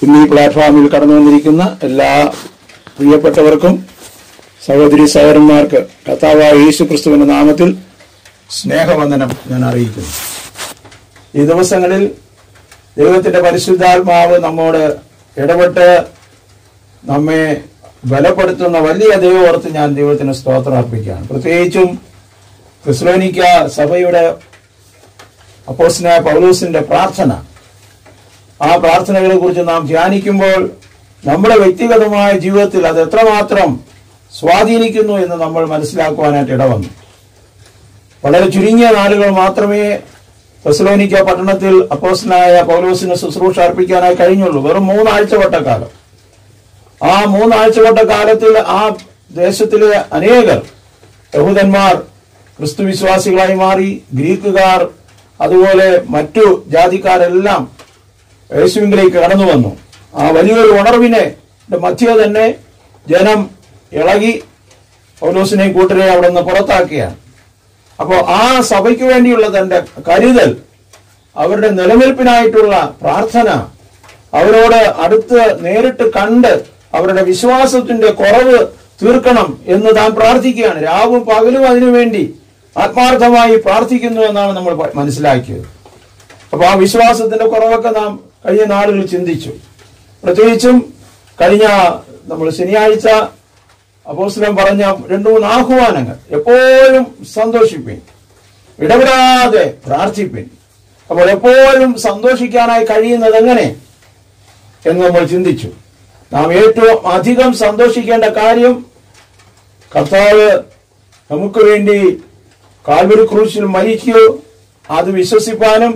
ഇന്ന് ഈ പ്ലാറ്റ്ഫോമിൽ കടന്നു വന്നിരിക്കുന്ന എല്ലാ പ്രിയപ്പെട്ടവർക്കും സഹോദരി സഹോദരന്മാർക്ക് കർത്താവായ യേശു ക്രിസ്തുവിന്റെ നാമത്തിൽ സ്നേഹവന്ദനം ഞാൻ അറിയിക്കുന്നു ഈ ദിവസങ്ങളിൽ ദൈവത്തിന്റെ പരിശുദ്ധാത്മാവ് നമ്മോട് ഇടപെട്ട് നമ്മെ ബലപ്പെടുത്തുന്ന വലിയ ദൈവോർത്ത് ഞാൻ ദൈവത്തിന് സ്തോത്രം അർപ്പിക്കുകയാണ് പ്രത്യേകിച്ചും ക്രിസ്ലോനിക്ക സഭയുടെ അപ്പോസ്നായ പൗലൂസിന്റെ പ്രാർത്ഥന ആ പ്രാർത്ഥനകളെ കുറിച്ച് നാം ധ്യാനിക്കുമ്പോൾ നമ്മുടെ വ്യക്തിഗതമായ ജീവിതത്തിൽ അത് എത്രമാത്രം സ്വാധീനിക്കുന്നു എന്ന് നമ്മൾ മനസ്സിലാക്കുവാനായിട്ട് ഇടവന്നു വളരെ ചുരുങ്ങിയ നാളുകൾ മാത്രമേ തെസലോനിക്ക പട്ടണത്തിൽ അപ്പോസ്നായ പൗലോസിന് ശുശ്രൂഷ അർപ്പിക്കാനായി കഴിഞ്ഞുള്ളൂ വെറും മൂന്നാഴ്ച വട്ടക്കാലം ആ മൂന്നാഴ്ച വട്ടക്കാലത്തിൽ ആ ദേശത്തിലെ അനേകർ യഹൂദന്മാർ ക്രിസ്തു വിശ്വാസികളായി മാറി ഗ്രീക്കുകാർ അതുപോലെ മറ്റു ജാതിക്കാരെല്ലാം യേശുവിലേക്ക് കടന്നു വന്നു ആ വലിയൊരു ഉണർവിനെ മധ്യ തന്നെ ജനം ഇളകി പൗലോസിനെ കൂട്ടരെ അവിടെ നിന്ന് പുറത്താക്കിയാണ് അപ്പോൾ ആ സഭയ്ക്ക് വേണ്ടിയുള്ള തന്റെ കരുതൽ അവരുടെ നിലനിൽപ്പിനായിട്ടുള്ള പ്രാർത്ഥന അവരോട് അടുത്ത് നേരിട്ട് കണ്ട് അവരുടെ വിശ്വാസത്തിന്റെ കുറവ് തീർക്കണം എന്ന് താൻ പ്രാർത്ഥിക്കുകയാണ് രാവും പകലും അതിനുവേണ്ടി ആത്മാർത്ഥമായി പ്രാർത്ഥിക്കുന്നു എന്നാണ് നമ്മൾ പ- മനസ്സിലാക്കിയത് അപ്പൊ ആ വിശ്വാസത്തിന്റെ കുറവൊക്കെ നാം കഴിഞ്ഞ നാളുകളിൽ ചിന്തിച്ചു പ്രത്യേകിച്ചും കഴിഞ്ഞ നമ്മൾ ശനിയാഴ്ച അപ്പോസ്ലം പറഞ്ഞ രണ്ടു മൂന്ന് ആഹ്വാനങ്ങൾ എപ്പോഴും സന്തോഷിപ്പിൻ ഇടപെടാതെ പ്രാർത്ഥിപ്പിൻ അപ്പോൾ എപ്പോഴും സന്തോഷിക്കാനായി കഴിയുന്നത് എങ്ങനെ എന്ന് നമ്മൾ ചിന്തിച്ചു നാം ഏറ്റവും അധികം സന്തോഷിക്കേണ്ട കാര്യം കർത്താവ് നമുക്ക് വേണ്ടി കാൽവരി ക്രൂശിൽ മരിക്കൂ അത് വിശ്വസിപ്പാനും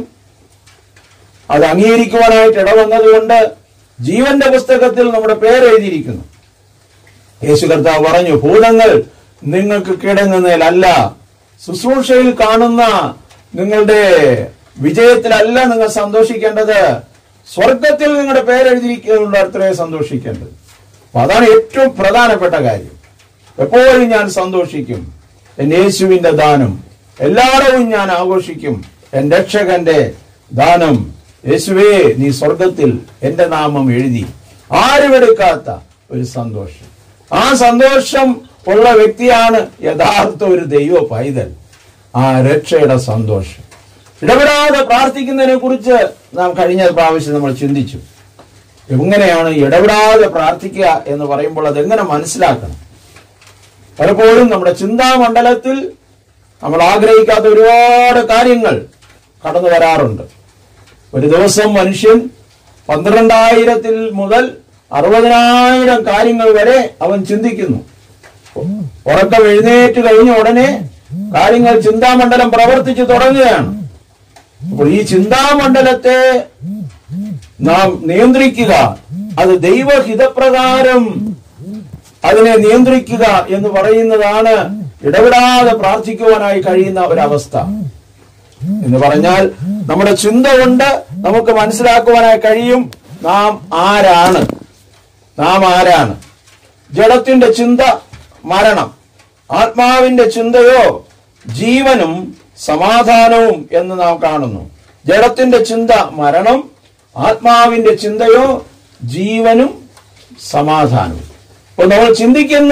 അത് അംഗീകരിക്കുവാനായിട്ട് ഇടവന്നതുകൊണ്ട് ജീവന്റെ പുസ്തകത്തിൽ നമ്മുടെ പേര് എഴുതിയിരിക്കുന്നു യേശു കർത്താവ് പറഞ്ഞു ഭൂതങ്ങൾ നിങ്ങൾക്ക് കീഴടങ്ങുന്നതിലല്ല ശുശ്രൂഷയിൽ കാണുന്ന നിങ്ങളുടെ വിജയത്തിലല്ല നിങ്ങൾ സന്തോഷിക്കേണ്ടത് സ്വർഗത്തിൽ നിങ്ങളുടെ പേരെഴുതിയിരിക്കുന്നുള്ള അത്രേ സന്തോഷിക്കേണ്ടത് അപ്പൊ അതാണ് ഏറ്റവും പ്രധാനപ്പെട്ട കാര്യം എപ്പോഴും ഞാൻ സന്തോഷിക്കും എൻ യേശുവിന്റെ ദാനം എല്ലായിടവും ഞാൻ ആഘോഷിക്കും എൻ രക്ഷകന്റെ ദാനം യേശുവേ നീ സ്വർഗത്തിൽ എന്റെ നാമം എഴുതി ആരുമെടുക്കാത്ത ഒരു സന്തോഷം ആ സന്തോഷം ഉള്ള വ്യക്തിയാണ് യഥാർത്ഥ ഒരു ദൈവ പൈതൽ ആ രക്ഷയുടെ സന്തോഷം ഇടപെടാതെ പ്രാർത്ഥിക്കുന്നതിനെ കുറിച്ച് നാം കഴിഞ്ഞ പ്രാവശ്യം നമ്മൾ ചിന്തിച്ചു എങ്ങനെയാണ് ഇടപെടാതെ പ്രാർത്ഥിക്കുക എന്ന് പറയുമ്പോൾ അത് എങ്ങനെ മനസ്സിലാക്കണം പലപ്പോഴും നമ്മുടെ ചിന്താമണ്ഡലത്തിൽ നമ്മൾ ആഗ്രഹിക്കാത്ത ഒരുപാട് കാര്യങ്ങൾ കടന്നു വരാറുണ്ട് ഒരു ദിവസം മനുഷ്യൻ പന്ത്രണ്ടായിരത്തിൽ മുതൽ അറുപതിനായിരം കാര്യങ്ങൾ വരെ അവൻ ചിന്തിക്കുന്നു ഉറക്കം എഴുന്നേറ്റ് കഴിഞ്ഞ ഉടനെ കാര്യങ്ങൾ ചിന്താമണ്ഡലം പ്രവർത്തിച്ചു തുടങ്ങുകയാണ് അപ്പോൾ ഈ ചിന്താമണ്ഡലത്തെ നാം നിയന്ത്രിക്കുക അത് ദൈവഹിതപ്രകാരം അതിനെ നിയന്ത്രിക്കുക എന്ന് പറയുന്നതാണ് ഇടപെടാതെ പ്രാർത്ഥിക്കുവാനായി കഴിയുന്ന ഒരവസ്ഥ എന്ന് പറഞ്ഞാൽ നമ്മുടെ ചിന്ത കൊണ്ട് നമുക്ക് മനസ്സിലാക്കുവാനായി കഴിയും നാം ആരാണ് നാം ആരാണ് ജഡത്തിന്റെ ചിന്ത മരണം ആത്മാവിന്റെ ചിന്തയോ ജീവനും സമാധാനവും എന്ന് നാം കാണുന്നു ജഡത്തിന്റെ ചിന്ത മരണം ആത്മാവിന്റെ ചിന്തയോ ജീവനും സമാധാനവും അപ്പൊ നമ്മൾ ചിന്തിക്കുന്ന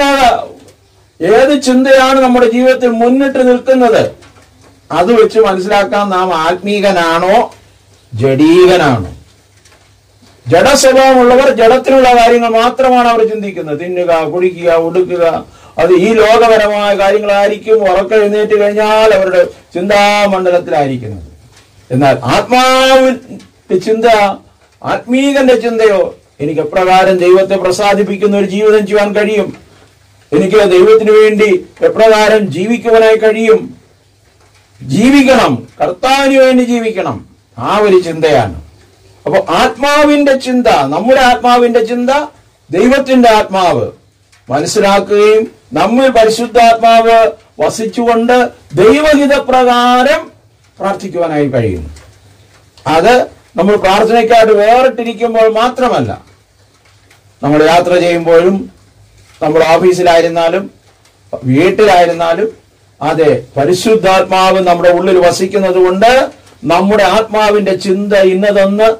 ഏത് ചിന്തയാണ് നമ്മുടെ ജീവിതത്തിൽ മുന്നിട്ട് നിൽക്കുന്നത് അത് വെച്ച് മനസ്സിലാക്കാൻ നാം ആത്മീകനാണോ ജഡീകനാണോ ജഡസ്വഭാവമുള്ളവർ ജഡത്തിനുള്ള കാര്യങ്ങൾ മാത്രമാണ് അവർ ചിന്തിക്കുന്നത് തിന്നുക കുടിക്കുക ഉടുക്കുക അത് ഈ ലോകപരമായ കാര്യങ്ങളായിരിക്കും ഉറക്കം എഴുന്നേറ്റ് കഴിഞ്ഞാൽ അവരുടെ ചിന്താമണ്ഡലത്തിലായിരിക്കുന്നത് എന്നാൽ ആത്മാവിന്റെ ചിന്ത ആത്മീകന്റെ ചിന്തയോ എനിക്ക് എപ്രകാരം ദൈവത്തെ പ്രസാദിപ്പിക്കുന്ന ഒരു ജീവിതം ചെയ്യാൻ കഴിയും എനിക്ക് ദൈവത്തിന് വേണ്ടി എപ്രകാരം ജീവിക്കുവാനായി കഴിയും ജീവിക്കണം കർത്താവിന് വേണ്ടി ജീവിക്കണം ആ ഒരു ചിന്തയാണ് അപ്പൊ ആത്മാവിന്റെ ചിന്ത നമ്മുടെ ആത്മാവിന്റെ ചിന്ത ദൈവത്തിന്റെ ആത്മാവ് മനസ്സിലാക്കുകയും നമ്മിൽ പരിശുദ്ധാത്മാവ് വസിച്ചുകൊണ്ട് ദൈവഹിതപ്രകാരം പ്രാർത്ഥിക്കുവാനായി കഴിയുന്നു അത് നമ്മൾ പ്രാർത്ഥനയ്ക്കായിട്ട് വേറിട്ടിരിക്കുമ്പോൾ മാത്രമല്ല നമ്മൾ യാത്ര ചെയ്യുമ്പോഴും നമ്മൾ ഓഫീസിലായിരുന്നാലും വീട്ടിലായിരുന്നാലും അതെ പരിശുദ്ധാത്മാവ് നമ്മുടെ ഉള്ളിൽ വസിക്കുന്നത് കൊണ്ട് നമ്മുടെ ആത്മാവിന്റെ ചിന്ത ഇന്നതെന്ന്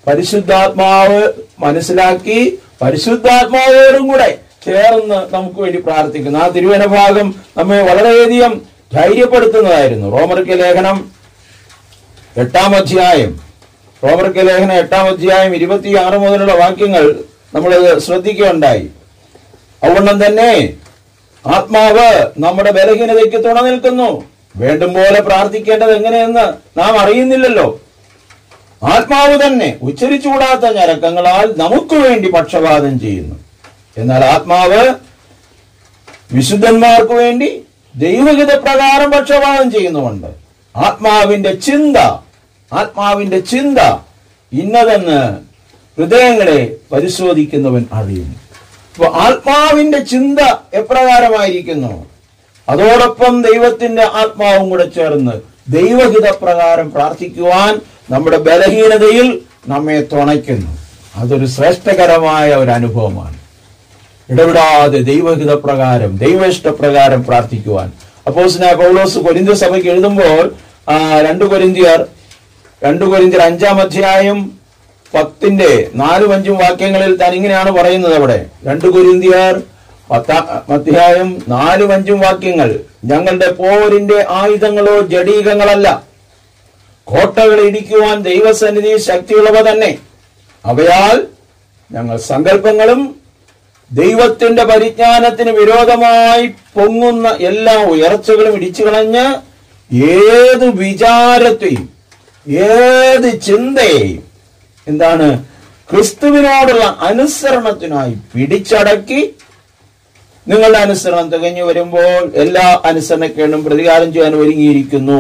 പരിശുദ്ധാത്മാവ് മനസ്സിലാക്കി പരിശുദ്ധാത്മാവോടും കൂടെ ചേർന്ന് നമുക്ക് വേണ്ടി പ്രാർത്ഥിക്കുന്നു ആ തിരുവന ഭാഗം നമ്മെ വളരെയധികം ധൈര്യപ്പെടുത്തുന്നതായിരുന്നു റോമർക്ക് ലേഖനം എട്ടാം അധ്യായം റോമർക്ക് ലേഖനം എട്ടാം അധ്യായം ഇരുപത്തിയാറ് മുതലുള്ള വാക്യങ്ങൾ നമ്മൾ ശ്രദ്ധിക്കുകയുണ്ടായി അതുകൊണ്ടും തന്നെ ആത്മാവ് നമ്മുടെ ബലഹീനതയ്ക്ക് തുണ നിൽക്കുന്നു വേണ്ടും പോലെ പ്രാർത്ഥിക്കേണ്ടത് എങ്ങനെയെന്ന് നാം അറിയുന്നില്ലല്ലോ ആത്മാവ് തന്നെ ഉച്ചരിച്ചുകൂടാത്ത ഞരക്കങ്ങളാൽ നമുക്ക് വേണ്ടി പക്ഷപാതം ചെയ്യുന്നു എന്നാൽ ആത്മാവ് വിശുദ്ധന്മാർക്ക് വേണ്ടി ദൈവഹിത പ്രകാരം പക്ഷപാതം ചെയ്യുന്നുമുണ്ട് ആത്മാവിന്റെ ചിന്ത ആത്മാവിന്റെ ചിന്ത ഇന്നതെന്ന് ഹൃദയങ്ങളെ പരിശോധിക്കുന്നവൻ അറിയുന്നു അപ്പൊ ആത്മാവിന്റെ ചിന്ത എപ്രകാരമായിരിക്കുന്നു അതോടൊപ്പം ദൈവത്തിന്റെ ആത്മാവും കൂടെ ചേർന്ന് ദൈവഹിത പ്രകാരം പ്രാർത്ഥിക്കുവാൻ നമ്മുടെ ബലഹീനതയിൽ നമ്മെ തുണയ്ക്കുന്നു അതൊരു ശ്രേഷ്ഠകരമായ ഒരു അനുഭവമാണ് ഇടപെടാതെ ദൈവഹിത പ്രകാരം ദൈവേഷ്ടപ്രകാരം പ്രാർത്ഥിക്കുവാൻ അപ്പോസിന പൗലോസ് കൊരിന്ത്യ സഭയ്ക്ക് എഴുതുമ്പോൾ ആ, രണ്ട് കൊരിന്തിയർ രണ്ട് കൊരിന്തിയർ അഞ്ചാം അധ്യായം പത്തിന്റെ നാലും അഞ്ചും വാക്യങ്ങളിൽ താൻ ഇങ്ങനെയാണ് പറയുന്നത് അവിടെ രണ്ട് കൊരിന്തിയർ പത്താം അധ്യായം നാലും അഞ്ചും വാക്യങ്ങൾ ഞങ്ങളുടെ പോരിന്റെ ആയുധങ്ങളോ ജഡീകങ്ങളല്ല കോട്ടകൾ ഇടിക്കുവാൻ ദൈവസന്നിധി ശക്തിയുള്ളവ തന്നെ അവയാൽ ഞങ്ങൾ സങ്കല്പങ്ങളും ദൈവത്തിന്റെ പരിജ്ഞാനത്തിന് വിരോധമായി പൊങ്ങുന്ന എല്ലാ ഉയർച്ചകളും ഇടിച്ചു കളഞ്ഞ് ഏത് വിചാരത്തെയും ഏത് ചിന്തയെയും എന്താണ് ക്രിസ്തുവിനോടുള്ള അനുസരണത്തിനായി പിടിച്ചടക്കി നിങ്ങളുടെ അനുസരണം തികഞ്ഞു വരുമ്പോൾ എല്ലാ അനുസരണക്കേടും പ്രതികാരം ചെയ്യാൻ ഒരുങ്ങിയിരിക്കുന്നു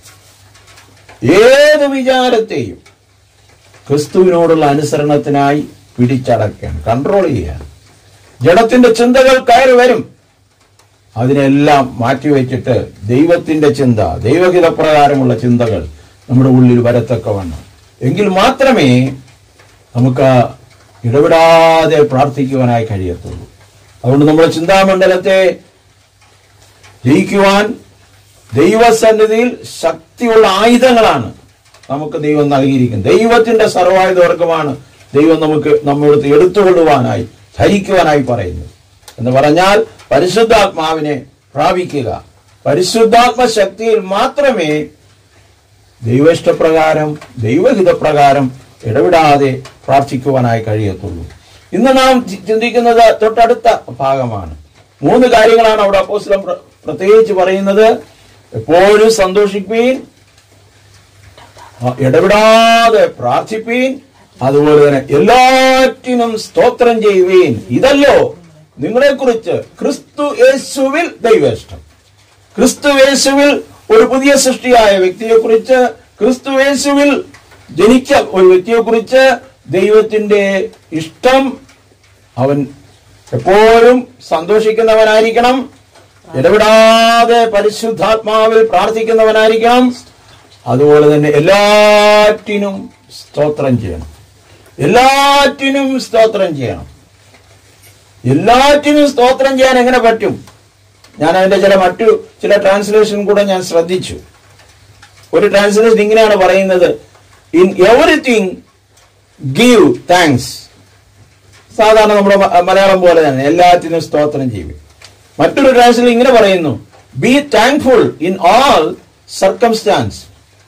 ഏത് വിചാരത്തെയും ക്രിസ്തുവിനോടുള്ള അനുസരണത്തിനായി പിടിച്ചടക്കുകയാണ് കൺട്രോൾ ചെയ്യുകയാണ് ജഡത്തിന്റെ ചിന്തകൾ കയറി വരും അതിനെല്ലാം മാറ്റിവെച്ചിട്ട് ദൈവത്തിന്റെ ചിന്ത ദൈവഹിത പ്രകാരമുള്ള ചിന്തകൾ നമ്മുടെ ഉള്ളിൽ വരത്തക്കവണ്ണം എങ്കിൽ മാത്രമേ നമുക്ക് ഇടപെടാതെ പ്രാർത്ഥിക്കുവാനായി കഴിയത്തുള്ളൂ അതുകൊണ്ട് നമ്മുടെ ചിന്താമണ്ഡലത്തെ ജയിക്കുവാൻ ദൈവസന്നിധിയിൽ ശക്തിയുള്ള ആയുധങ്ങളാണ് നമുക്ക് ദൈവം നൽകിയിരിക്കുന്നത് ദൈവത്തിന്റെ സർവായുധവർഗമാണ് ദൈവം നമുക്ക് നമ്മോട് എടുത്തുകൊള്ളുവാനായി ധരിക്കുവാനായി പറയുന്നു എന്ന് പറഞ്ഞാൽ പരിശുദ്ധാത്മാവിനെ പ്രാപിക്കുക പരിശുദ്ധാത്മ ശക്തിയിൽ മാത്രമേ ദൈവേഷ്ടപ്രകാരം ദൈവഹിതപ്രകാരം ഇടപെടാതെ പ്രാർത്ഥിക്കുവാനായി കഴിയത്തുള്ളൂ ഇന്ന് നാം ചി- ചിന്തിക്കുന്നത് തൊട്ടടുത്ത ഭാഗമാണ് മൂന്ന് കാര്യങ്ങളാണ് അവിടെ അപ്പോസ്തലൻ പ്ര- പ്രത്യേകിച്ച് പറയുന്നത് എപ്പോഴും സന്തോഷിപ്പീൻ ആ, ഇടപെടാതെ പ്രാർത്ഥിപ്പീൻ അതുപോലെ തന്നെ എല്ലാറ്റിനും സ്തോത്രം ചെയ്യുവീൻ ഇതല്ലോ നിങ്ങളെക്കുറിച്ച് ക്രിസ്തു യേശുവിൽ ദൈവേഷ്ടം ക്രിസ്തു യേശുവിൽ ഒരു പുതിയ സൃഷ്ടിയായ വ്യക്തിയെ കുറിച്ച് ക്രിസ്തു യേശുവിൽ ജനിച്ച ഒരു വ്യക്തിയെ കുറിച്ച് ദൈവത്തിന്റെ ഇഷ്ടം അവൻ എപ്പോഴും സന്തോഷിക്കുന്നവനായിരിക്കണം ഇടപെടാതെ പരിശുദ്ധാത്മാവിൽ പ്രാർത്ഥിക്കുന്നവനായിരിക്കണം അതുപോലെ തന്നെ എല്ലാറ്റിനും സ്തോത്രം ചെയ്യണം എല്ലാറ്റിനും സ്തോത്രം ചെയ്യണം എല്ലാറ്റിനും സ്തോത്രം ചെയ്യാൻ എങ്ങനെ പറ്റും ഞാൻ അതിന്റെ ചില മറ്റു ചില ട്രാൻസ്ലേഷൻ കൂടെ ഞാൻ ശ്രദ്ധിച്ചു ഒരു ട്രാൻസ്ലേഷൻ ഇങ്ങനെയാണ് പറയുന്നത് ഇൻ എവറിത്തിങ് ഗീവ് താങ്ക്സ് സാധാരണ നമ്മുടെ മ- മലയാളം പോലെ തന്നെ എല്ലാത്തിനും സ്തോത്രം ചെയ്യും മറ്റൊരു ട്രാൻസ്ലേഷൻ ഇങ്ങനെ പറയുന്നു be thankful in all circumstance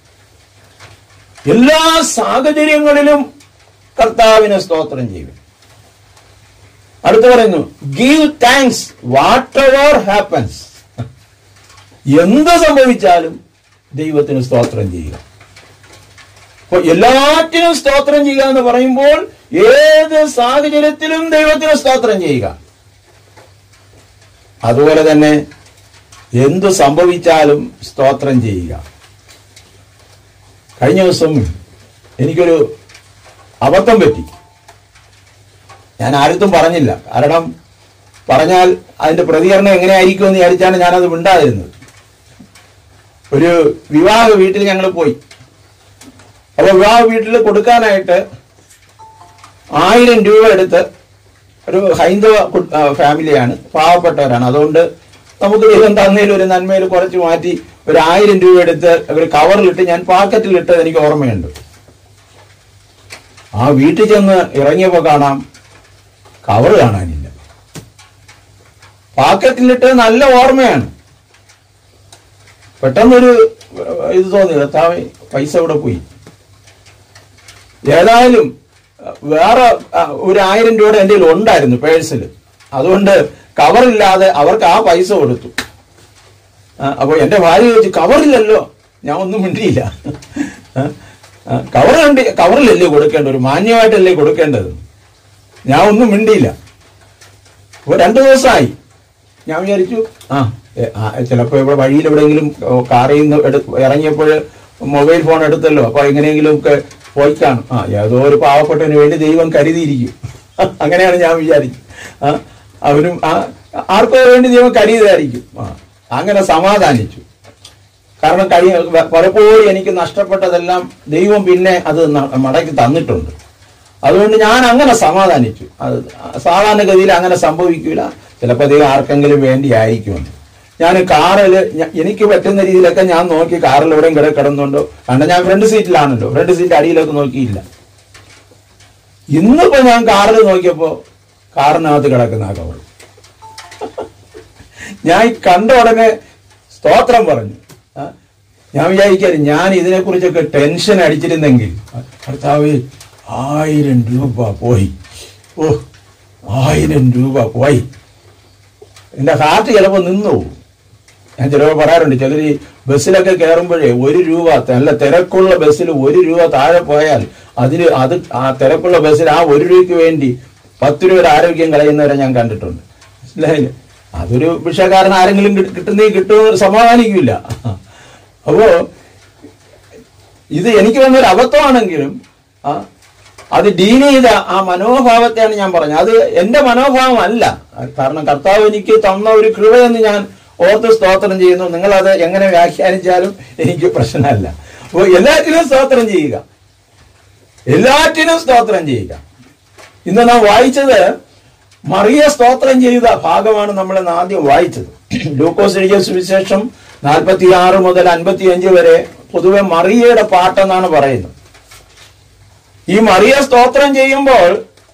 എല്ലാ സാഹചര്യങ്ങളിലും കർത്താവിന് സ്തോത്രം ചെയ്യും അടുത്ത് പറയുന്നു give thanks whatever happens എന്ത് സംഭവിച്ചാലും ദൈവത്തിന് സ്തോത്രം ചെയ്യുക അപ്പൊ എല്ലാറ്റിനും സ്തോത്രം ചെയ്യുക എന്ന് പറയുമ്പോൾ ഏത് സാഹചര്യത്തിലും ദൈവത്തിന് സ്തോത്രം ചെയ്യുക അതുപോലെ തന്നെ എന്തു സംഭവിച്ചാലും സ്തോത്രം ചെയ്യുക കഴിഞ്ഞ ദിവസം എനിക്കൊരു അബദ്ധം പറ്റി ഞാൻ ആരത്തും പറഞ്ഞില്ല കാരണം പറഞ്ഞാൽ അതിന്റെ പ്രതികരണം എങ്ങനെയായിരിക്കും എന്ന് വിചാരിച്ചാണ് ഞാനത് മിണ്ടാതിരുന്നത് ഒരു വിവാഹ വീട്ടിൽ ഞങ്ങൾ പോയി അപ്പൊ വിവാഹ വീട്ടിൽ കൊടുക്കാനായിട്ട് ആയിരം രൂപ എടുത്ത് ഒരു ഹൈന്ദവ കു- ആ, ഫാമിലിയാണ് പാവപ്പെട്ടവരാണ് അതുകൊണ്ട് നമുക്ക് ദൈവം തന്നതിൽ ഒരു നന്മയിൽ കുറച്ച് മാറ്റി ഒരു ആയിരം രൂപ എടുത്ത് ഒരു കവറിലിട്ട് ഞാൻ പാക്കറ്റിലിട്ടത് എനിക്ക് ഓർമ്മയുണ്ട് ആ വീട്ടിൽ ചെന്ന് ഇറങ്ങിയപ്പോൾ കാണാം കവർ കാണാനില്ല പാക്കറ്റിലിട്ട് നല്ല ഓർമ്മയാണ് പെട്ടെന്നൊരു ഏഹ്, ഇത് തോന്നി കർത്താവേ പൈസ ഇവിടെ പോയി ഏതായാലും അഹ്, വേറെ അഹ്, ഒരു ആയിരം രൂപയുടെ എൻ്റെ കയ്യിൽ ഉണ്ടായിരുന്നു പേഴ്സിൽ അതുകൊണ്ട് കവറില്ലാതെ അവർക്ക് ആ പൈസ കൊടുത്തു ആ, അപ്പൊ എന്റെ ഭാര്യ ചോദിച്ചു കവറില്ലല്ലോ ഞാൻ ഒന്നും മിണ്ടിയില്ല ആ, ആ, കവർ കണ്ടി കവറിലല്ലേ കൊടുക്കേണ്ടത് ഒരു മാന്യമായിട്ടല്ലേ കൊടുക്കേണ്ടത് ഞാൻ ഒന്നും മിണ്ടിയില്ല അപ്പൊ രണ്ടു ദിവസമായി ഞാൻ വിചാരിച്ചു ആ എ, ആ, ചിലപ്പോ ഇവിടെ വഴിയിൽ എവിടെയെങ്കിലും ഓ, കാറിൽ നിന്ന് എടു ഇറങ്ങിയപ്പോൾ മൊബൈൽ ഫോൺ എടുത്തല്ലോ അപ്പൊ എങ്ങനെയെങ്കിലും ഒക്കെ പോയി കാണും ആ ഏതോ ഒരു പാവപ്പെട്ടതിന് വേണ്ടി ദൈവം കരുതിയിരിക്കും അങ്ങനെയാണ് ഞാൻ വിചാരിച്ചത് ആ അവനും ആ ആർക്കോ വേണ്ടി ദൈവം കരുതിയതായിരിക്കും ആ അങ്ങനെ സമാധാനിച്ചു കാരണം കഴിയ പലപ്പോഴും എനിക്ക് നഷ്ടപ്പെട്ടതെല്ലാം ദൈവം പിന്നെ അത് ന- മടക്കി തന്നിട്ടുണ്ട് അതുകൊണ്ട് ഞാൻ അങ്ങനെ സമാധാനിച്ചു അത് സാധാരണഗതിയിൽ അങ്ങനെ സംഭവിക്കില്ല ചിലപ്പോൾ ദൈവം ആർക്കെങ്കിലും വേണ്ടി ആയിരിക്കുമെന്ന് ഞാൻ കാറിൽ എനിക്ക് പറ്റുന്ന രീതിയിലൊക്കെ ഞാൻ നോക്കി കാറിൽ എവിടെയും കിട കിടന്നുണ്ടോ കാരണം ഞാൻ ഫ്രണ്ട് സീറ്റിലാണല്ലോ ഫ്രണ്ട് സീറ്റ് അടിയിലൊക്കെ നോക്കിയില്ല ഇന്നിപ്പോ ഞാൻ കാറിൽ നോക്കിയപ്പോ കാറിനകത്ത് കിടക്കുന്ന ആ കവർ ഞാൻ ഈ കണ്ട ഉടനെ സ്തോത്രം പറഞ്ഞു ആ, ഞാൻ വിചാരിക്കാറ് ഞാൻ ഇതിനെക്കുറിച്ചൊക്കെ ടെൻഷൻ അടിച്ചിരുന്നെങ്കിൽ കർത്താവ് ആയിരം രൂപ പോയി ഓ ആയിരം രൂപ പോയി എന്റെ ഹാർട്ട് ചിലപ്പോൾ നിന്നു പോകും. ഞാൻ ചിലപ്പോൾ പറയാറുണ്ട് ചിലർ ഈ ബസ്സിലൊക്കെ കയറുമ്പോഴേ ഒരു രൂപ നല്ല തിരക്കുള്ള ബസ്സിൽ ഒരു രൂപ താഴെ പോയാൽ അതിന് അത് ആ തിരക്കുള്ള ബസ്സിൽ ആ ഒരു രൂപയ്ക്ക് വേണ്ടി പത്ത് രൂപയുടെ ആരോഗ്യം കളയുന്നവരെ ഞാൻ കണ്ടിട്ടുണ്ട് മനസ്സിലായില്ലേ അതൊരു ഭിക്ഷക്കാരൻ ആരെങ്കിലും കിട്ട- കിട്ടുന്നെങ്കിൽ കിട്ടുമെന്ന് സമാധാനിക്കില്ല അപ്പോ ഇത് എനിക്ക് വന്നൊരു അബദ്ധമാണെങ്കിലും ആ അത് ഡീൽ ചെയ്ത ആ മനോഭാവത്തെയാണ് ഞാൻ പറഞ്ഞത് അത് എന്റെ മനോഭാവമല്ല കാരണം കർത്താവ് എനിക്ക് തന്ന ഒരു കൃപയെന്ന് ഞാൻ ഓർത്ത് സ്തോത്രം ചെയ്യുന്നു നിങ്ങളത് എങ്ങനെ വ്യാഖ്യാനിച്ചാലും എനിക്ക് പ്രശ്നമല്ല അപ്പോൾ എല്ലാറ്റിനും സ്തോത്രം ചെയ്യുക എല്ലാറ്റിനും സ്തോത്രം ചെയ്യുക ഇന്ന് നാം വായിച്ചത് മറിയ സ്തോത്രം ചെയ്ത ഭാഗമാണ് നമ്മൾ ഇന്ന് ആദ്യം വായിച്ചത് ലൂക്കോസ് എഴുതിയ സുവിശേഷം നാൽപ്പത്തി ആറ് മുതൽ അൻപത്തി അഞ്ച് വരെ പൊതുവെ മറിയയുടെ പാട്ടെന്നാണ് പറയുന്നത് ഈ മറിയ സ്തോത്രം ചെയ്യുമ്പോൾ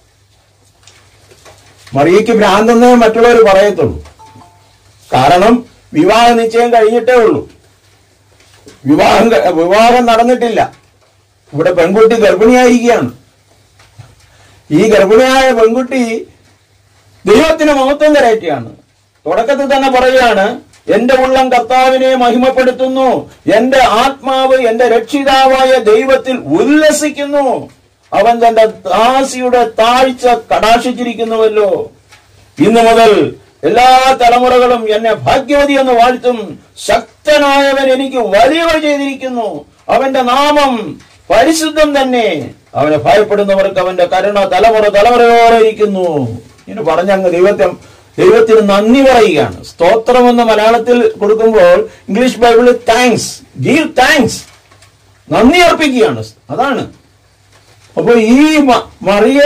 മറിയയ്ക്ക് ഭ്രാന്തെന്നേ മറ്റുള്ളവർ പറയത്തുള്ളൂ കാരണം വിവാഹ നിശ്ചയം കഴിഞ്ഞിട്ടേ ഉള്ളൂ വിവാഹം ക- വിവാഹം നടന്നിട്ടില്ല ഇവിടെ പെൺകുട്ടി ഗർഭിണിയായിരിക്കുകയാണ് ഈ ഗർഭിണിയായ പെൺകുട്ടി ദൈവത്തിന് മഹത്വം കരയറ്റുകയാണ് തുടക്കത്തിൽ തന്നെ പറയുകയാണ് എന്റെ ഉള്ളം കർത്താവിനെ മഹിമപ്പെടുത്തുന്നു എന്റെ ആത്മാവ് എന്റെ രക്ഷിതാവായ ദൈവത്തിൽ ഉല്ലസിക്കുന്നു അവൻ തന്റെ ദാസിയുടെ താഴ്ച കടാക്ഷിച്ചിരിക്കുന്നുവല്ലോ ഇന്നു മുതൽ എല്ലാ തലമുറകളും എന്നെ ഭാഗ്യവതി എന്ന് വാഴ്ത്തും ശക്തനായവൻ എനിക്ക് വലിയവ ചെയ്തിരിക്കുന്നു അവന്റെ നാമം പരിശുദ്ധം തന്നെ അവനെ ഭയപ്പെടുന്നവർക്ക് അവന്റെ കരുണ തലമുറ തലമുറയോടെ ഇരിക്കുന്നു ഇങ്ങനെ പറഞ്ഞങ്ങ് ദൈവത്തെ ദൈവത്തിന് നന്ദി പറയുകയാണ് സ്തോത്രം എന്ന് മലയാളത്തിൽ കൊടുക്കുമ്പോൾ ഇംഗ്ലീഷ് ബൈബിളിൽ താങ്ക്സ് ഗീവ് താങ്ക്സ് നന്ദി അർപ്പിക്കുകയാണ് അതാണ് അപ്പൊ ഈ മ- മറിയ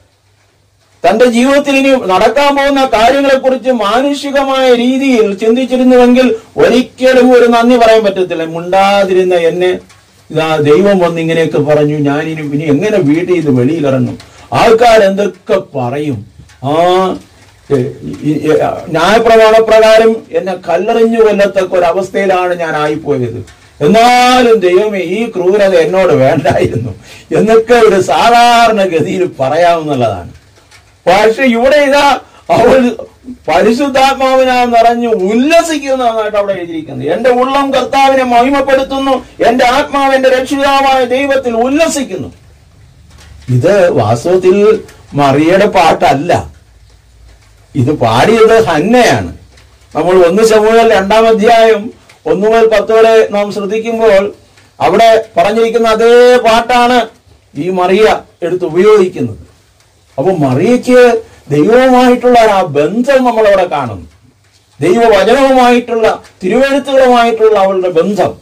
തന്റെ ജീവിതത്തിൽ ഇനി നടക്കാൻ പോകുന്ന കാര്യങ്ങളെ കുറിച്ച് മാനുഷികമായ രീതിയിൽ ചിന്തിച്ചിരുന്നുവെങ്കിൽ ഒരിക്കലും ഒരു നന്ദി പറയാൻ പറ്റത്തില്ല മുണ്ടാതിരുന്ന എന്നെ ഇതാ ദൈവം വന്ന് ഇങ്ങനെയൊക്കെ പറഞ്ഞു ഞാനിനി ഇനി എങ്ങനെ വീട്ടിൽ ഇത് വെളിയിലിറങ്ങും ആൾക്കാർ എന്തൊക്കെ പറയും ആ ഏ, ഈ- ഈ- ന്യായപ്രമാണ പ്രകാരം എന്നെ കല്ലെറിഞ്ഞു കൊല്ലത്തക്ക ഒരു അവസ്ഥയിലാണ് ഞാൻ ആയിപ്പോയത് എന്നാലും ദൈവമേ ഈ ക്രൂരത എന്നോട് വേണ്ടായിരുന്നു എന്നൊക്കെ ഒരു സാധാരണ ഗതിയിൽ പറയാവുന്നതാണ് പക്ഷെ ഇവിടെ ഇതാ അവൾ പരിശുദ്ധാത്മാവിനാൽ നിറഞ്ഞു ഉല്ലസിക്കുന്നതായിട്ട് അവിടെ എഴുതിയിരിക്കുന്നത് എന്റെ ഉള്ളം കർത്താവിനെ മഹിമപ്പെടുത്തുന്നു എന്റെ ആത്മാവ് എന്റെ രക്ഷിതാവായ ദൈവത്തിൽ ഉല്ലസിക്കുന്നു ഇത് വാസ്തവത്തിൽ മറിയയുടെ പാട്ടല്ല ഇത് പാടിയത് ഹന്നയാണ് നമ്മൾ ഒന്ന് സമൂഹൽ രണ്ടാം അധ്യായം ഒന്ന് മുതൽ പത്ത് വരെ നാം ശ്രദ്ധിക്കുമ്പോൾ അവിടെ പറഞ്ഞിരിക്കുന്ന അതേ പാട്ടാണ് ഈ മറിയ എടുത്ത് ഉപയോഗിക്കുന്നത് അപ്പൊ മറിയയ്ക്ക് ദൈവവുമായിട്ടുള്ള ആ ബന്ധം നമ്മളവിടെ കാണുന്നു ദൈവവചനവുമായിട്ടുള്ള തിരുവഴുത്തുകളുമായിട്ടുള്ള അവളുടെ ബന്ധം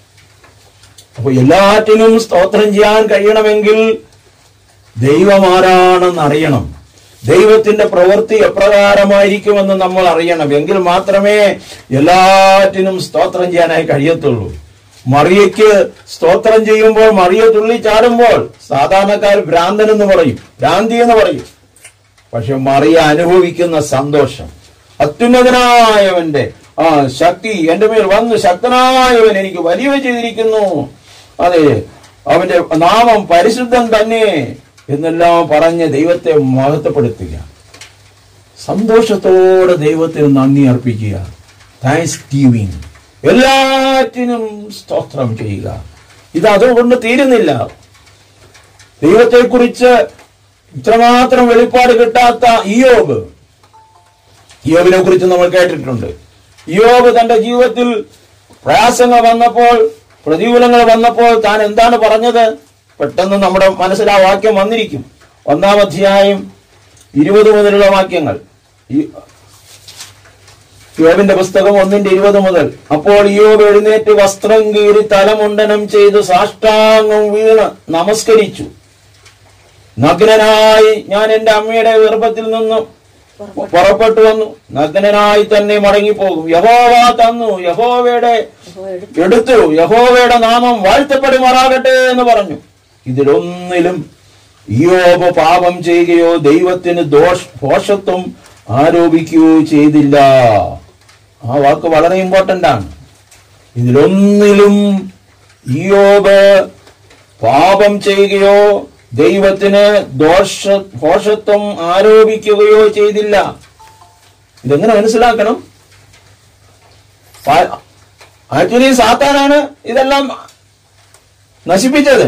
അപ്പൊ എല്ലാറ്റിനും സ്തോത്രം ചെയ്യാൻ കഴിയണമെങ്കിൽ ദൈവം ആരാണെന്ന് അറിയണം ദൈവത്തിന്റെ പ്രവൃത്തി എപ്രകാരമായിരിക്കുമെന്ന് നമ്മൾ അറിയണം എങ്കിൽ മാത്രമേ എല്ലാറ്റിനും സ്തോത്രം ചെയ്യാനായി കഴിയത്തുള്ളൂ മറിയയ്ക്ക് സ്തോത്രം ചെയ്യുമ്പോൾ മറിയ തുള്ളി ചാടുമ്പോൾ സാധാരണക്കാർ ഭ്രാന്തൻ എന്ന് പറയും ഭ്രാന്തി എന്ന് പറയും പക്ഷെ മറിയ അനുഭവിക്കുന്ന സന്തോഷം അത്യുന്നതനായവന്റെ ആ ശക്തി എന്റെ മേൽ വന്ന് ശക്തനായവൻ എനിക്ക് വലിയ ചെയ്തിരിക്കുന്നു അതെ അവന്റെ നാമം പരിശുദ്ധം തന്നെ എന്നെല്ലാം പറഞ്ഞ് ദൈവത്തെ മഹത്വപ്പെടുത്തുക സന്തോഷത്തോടെ ദൈവത്തിന് നന്ദി അർപ്പിക്കുക താങ്ക്സ് ഗീവിങ് എല്ലാറ്റിനും സ്തോത്രം ചെയ്യുക ഇത് അതുകൊണ്ട് തീരുന്നില്ല ദൈവത്തെക്കുറിച്ച് ഇത്രമാത്രം വെളിപ്പാട് കിട്ടാത്ത ഇയോബ് ഇയോബിനെ കുറിച്ച് നമ്മൾ കേട്ടിട്ടുണ്ട് ഇയോബ് തന്റെ ജീവിതത്തിൽ പ്രയാസങ്ങൾ വന്നപ്പോൾ പ്രതികൂലങ്ങൾ വന്നപ്പോൾ താൻ എന്താണ് പറഞ്ഞത് പെട്ടെന്ന് നമ്മുടെ മനസ്സിൽ ആ വാക്യം വന്നിരിക്കും ഒന്നാം അധ്യായം ഇരുപത് മുതലുള്ള വാക്യങ്ങൾ ഈ- യോബിന്റെ പുസ്തകം ഒന്നിന്റെ ഇരുപത് മുതൽ അപ്പോൾ യോബ് എഴുന്നേറ്റ് വസ്ത്രം കീറി തലമുണ്ടനം ചെയ്ത് സാഷ്ടാംഗം വീണ് നമസ്കരിച്ചു നഗ്നനായി ഞാൻ എന്റെ അമ്മയുടെ ഗർഭത്തിൽ നിന്നും പുറപ്പെട്ടു വന്നു നഗ്നനായി തന്നെ മടങ്ങിപ്പോകും യഹോവ തന്നു യഹോവയുടെ എടുത്തു യഹോവയുടെ നാമം വാഴ്ത്തപ്പെടുമാറാകട്ടെ എന്ന് പറഞ്ഞു ഇതിലൊന്നിലും ഇയോബ് പാപം ചെയ്യുകയോ ദൈവത്തിന് ദോഷ ദോഷത്വം ആരോപിക്കുകയോ ചെയ്തില്ല ആ വാക്ക് വളരെ ഇമ്പോർട്ടന്റ് ആണ് ഇതിലൊന്നിലും ഇയോബ് പാപം ചെയ്യുകയോ ദൈവത്തിന് ദോഷ ദോഷത്വം ആരോപിക്കുകയോ ചെയ്തില്ല ഇതെങ്ങനെ മനസ്സിലാക്കണം ആക്ച്വലി സാത്താനാണ് ഇതെല്ലാം നശിപ്പിച്ചത്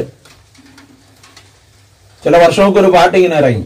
ചില വർഷമൊക്കെ ഒരു പാട്ട് ഇങ്ങനെ ഇറങ്ങി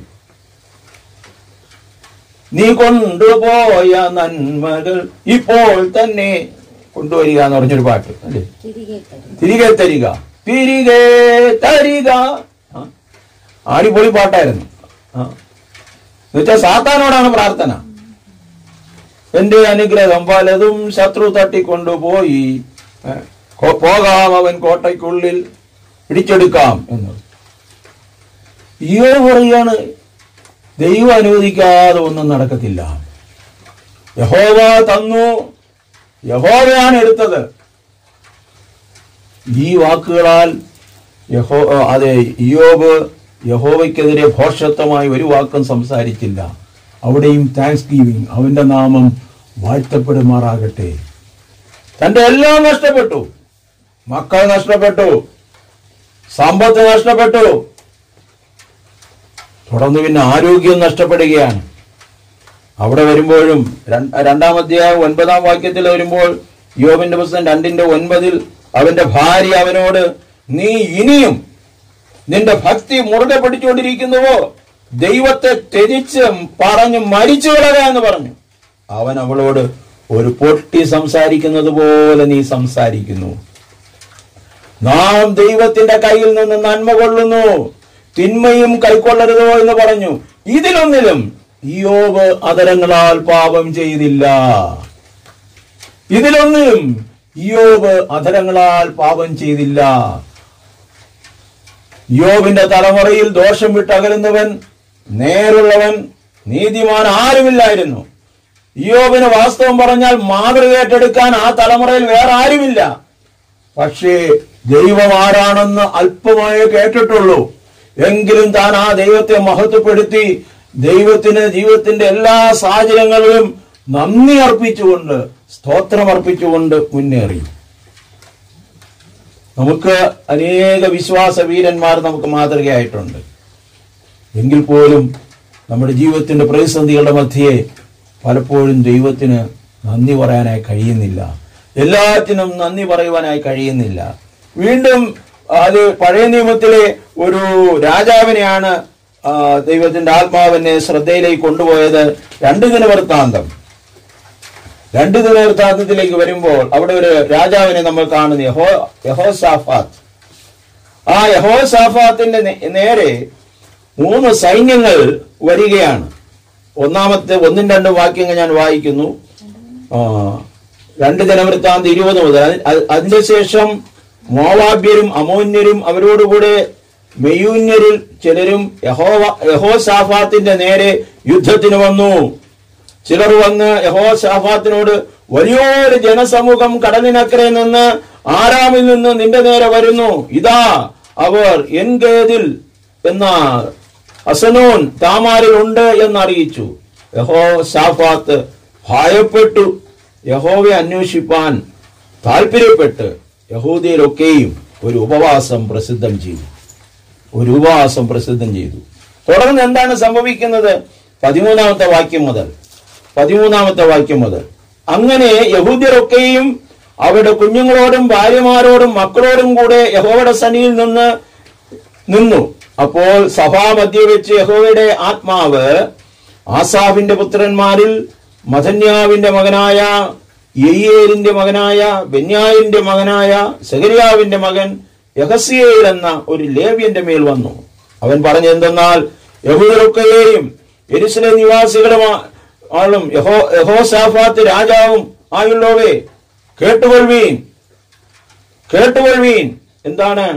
നീ കൊണ്ടുപോയ നന്മകൾ ഇപ്പോൾ തന്നെ കൊണ്ടുവരിക എന്ന് പറഞ്ഞൊരു പാട്ട് അല്ലേ തിരികെ തരും തിരികെ തരിക തിരികെ തരിക ആ. ആടിപ്പൊളി പാട്ടായിരുന്നു ആ. എന്നുവെച്ചാൽ സാത്താനോടാണ് പ്രാർത്ഥന എന്റെ അനുഗ്രഹം പലതും ശത്രു തട്ടിക്കൊണ്ടുപോയി ഏ, കൊ- പോകാം അവൻ കോട്ടയ്ക്കുള്ളിൽ പിടിച്ചെടുക്കാം എന്ന് ഈയോ പറയാണ് ദൈവം അനുവദിക്കാതെ ഒന്നും നടക്കത്തില്ല യഹോവ തന്നു യഹോവയാണ് എടുത്തത് ഈ വാക്കുകളാൽ യഹോ അതെ ഇയോബ് യഹോവയ്ക്കെതിരെ ഭോഷത്വമായി ഒരു വാക്കും സംസാരിച്ചില്ല അവിടെയും താങ്ക്സ് ഗീവിങ് അവന്റെ നാമം വാഴ്ത്തപ്പെടുമാറാകട്ടെ തന്റെ എല്ലാം നഷ്ടപ്പെട്ടു മക്കൾ നഷ്ടപ്പെട്ടു സമ്പത്ത് നഷ്ടപ്പെട്ടു തുടർന്ന് പിന്നെ ആരോഗ്യം നഷ്ടപ്പെടുകയാണ് അവിടെ വരുമ്പോഴും രണ്ട്- രണ്ടാം അധ്യായം ഒൻപതാം വാക്യത്തിൽ വരുമ്പോൾ യോബിന്റെ പുസ്തകം രണ്ടിന്റെ ഒൻപതിൽ അവന്റെ ഭാര്യ അവനോട് നീ ഇനിയും നിന്റെ ഭക്തി മുറുകെ പിടിച്ചുകൊണ്ടിരിക്കുന്നുവോ ദൈവത്തെ ത്യജിച്ച് പറഞ്ഞു മരിച്ചു കളക എന്ന് പറഞ്ഞു അവൻ അവളോട് ഒരു പൊട്ടി സംസാരിക്കുന്നത് പോലെ നീ സംസാരിക്കുന്നു നാം ദൈവത്തിന്റെ കയ്യിൽ നിന്ന് നന്മ കൊള്ളുന്നു തിന്മയും കൈക്കൊള്ളരുതോ എന്ന് പറഞ്ഞു ഇതിലൊന്നിലും യോബ് അതരങ്ങളാൽ പാപം ചെയ്തില്ല ഇതിലൊന്നിലും യോബ് അധരങ്ങളാൽ പാപം ചെയ്തില്ല യോബിന്റെ തലമുറയിൽ ദോഷം വിട്ടകലുന്നവൻ നേരുള്ളവൻ നീതിമാൻ ആരുമില്ലായിരുന്നു യോബിന് വാസ്തവം പറഞ്ഞാൽ മാതൃക ഏറ്റെടുക്കാൻ ആ തലമുറയിൽ വേറെ ആരുമില്ല പക്ഷേ ദൈവം ആരാണെന്ന് അല്പമായേ കേട്ടിട്ടുള്ളൂ എങ്കിലും താൻ ആ ദൈവത്തെ മഹത്വപ്പെടുത്തി ദൈവത്തിന് ജീവിതത്തിന്റെ എല്ലാ സാഹചര്യങ്ങളിലും നന്ദി അർപ്പിച്ചുകൊണ്ട് സ്തോത്രം അർപ്പിച്ചുകൊണ്ട് മുന്നേറി നമുക്ക് അനേക വിശ്വാസ വീരന്മാർ നമുക്ക് മാതൃകയായിട്ടുണ്ട് എങ്കിൽ പോലും നമ്മുടെ ജീവിതത്തിന്റെ പ്രതിസന്ധികളുടെ മധ്യേ പലപ്പോഴും ദൈവത്തിന് നന്ദി പറയാനായി കഴിയുന്നില്ല എല്ലാറ്റിനും നന്ദി പറയുവാനായി കഴിയുന്നില്ല വീണ്ടും അത് പഴയ നിയമത്തിലെ ഒരു രാജാവിനെയാണ് ആ, ദൈവത്തിന്റെ ആത്മാവിനെ ശ്രദ്ധയിലേക്ക് കൊണ്ടുപോയത് രണ്ട് ദിന വൃത്താന്തം രണ്ട് ദിന വൃത്താന്തത്തിലേക്ക് വരുമ്പോൾ അവിടെ ഒരു രാജാവിനെ നമ്മൾ കാണുന്നു യഹോ യഹോസാഫാത്ത് ആ യഹോസാഫാത്തിന്റെ നേ- നേരെ മൂന്ന് സൈന്യങ്ങൾ വരികയാണ് ഒന്നാമത്തെ ഒന്നും രണ്ടും വാക്യങ്ങൾ ഞാൻ വായിക്കുന്നു ആ, രണ്ട് ജനവൃത്താന്ത് ഇരുപത് മുതൽ അതി- അ- അതിന്റെ ശേഷം മോവാബ്യരും അമോന്യരും അവരോടുകൂടെ മെയൂന്യരിൽ ചിലരും യഹോവ യഹോസാഫാത്തിന്റെ നേരെ യുദ്ധത്തിന് വന്നു ചിലർ വന്ന് യഹോസാഫാത്തിനോട് വലിയൊരു ജനസമൂഹം കടലിനക്കരെ നിന്ന് ആരാമിൽ നിന്ന് നിന്റെ നേരെ വരുന്നു ഇതാ അവർ എൻഗേദിൽ എന്ന അസനോൻ താമാരിൽ ഉണ്ട് എന്നറിയിച്ചു യഹോ ഷാഫാത്ത് ഭയപ്പെട്ടു യഹോവെ അന്വേഷിപ്പാൻ താല്പര്യപ്പെട്ട് യഹൂദിയരൊക്കെയും ഒരു ഉപവാസം പ്രസിദ്ധം ചെയ്തു ഒരു ഉപവാസം പ്രസിദ്ധം ചെയ്തു തുടർന്ന് എന്താണ് സംഭവിക്കുന്നത് പതിമൂന്നാമത്തെ വാക്യം മുതൽ പതിമൂന്നാമത്തെ വാക്യം മുതൽ അങ്ങനെ യഹൂദ്യരൊക്കെയും അവരുടെ കുഞ്ഞുങ്ങളോടും ഭാര്യമാരോടും മക്കളോടും കൂടെ യഹോവയുടെ സന്നിയിൽ നിന്ന് നിന്നു അപ്പോൾ സഭാമധ്യ വെച്ച് യഹോവയുടെ ആത്മാവ് ആസാഫിന്റെ പുത്രന്മാരിൽ മഥന്യാവിന്റെ മകനായ യെയ്യേലിന്റെ മകനായ ബെന്യായിന്റെ മകനായ സെഗരിയാവിന്റെ മകൻ യഹസിയേൽ എന്ന ഒരു ലേവ്യന്റെ മേൽ വന്നു അവൻ പറഞ്ഞ എന്തെന്നാൽ യഹൂദരൊക്കെയും എരുസലെ നിവാസികളും ആളും യഹോ യഹോസാഫാത്ത് രാജാവും ആയുള്ളവേ കേട്ടുകൊള്ളുവീൻ കേട്ടുകൊള്ളുവീൻ എന്താണ്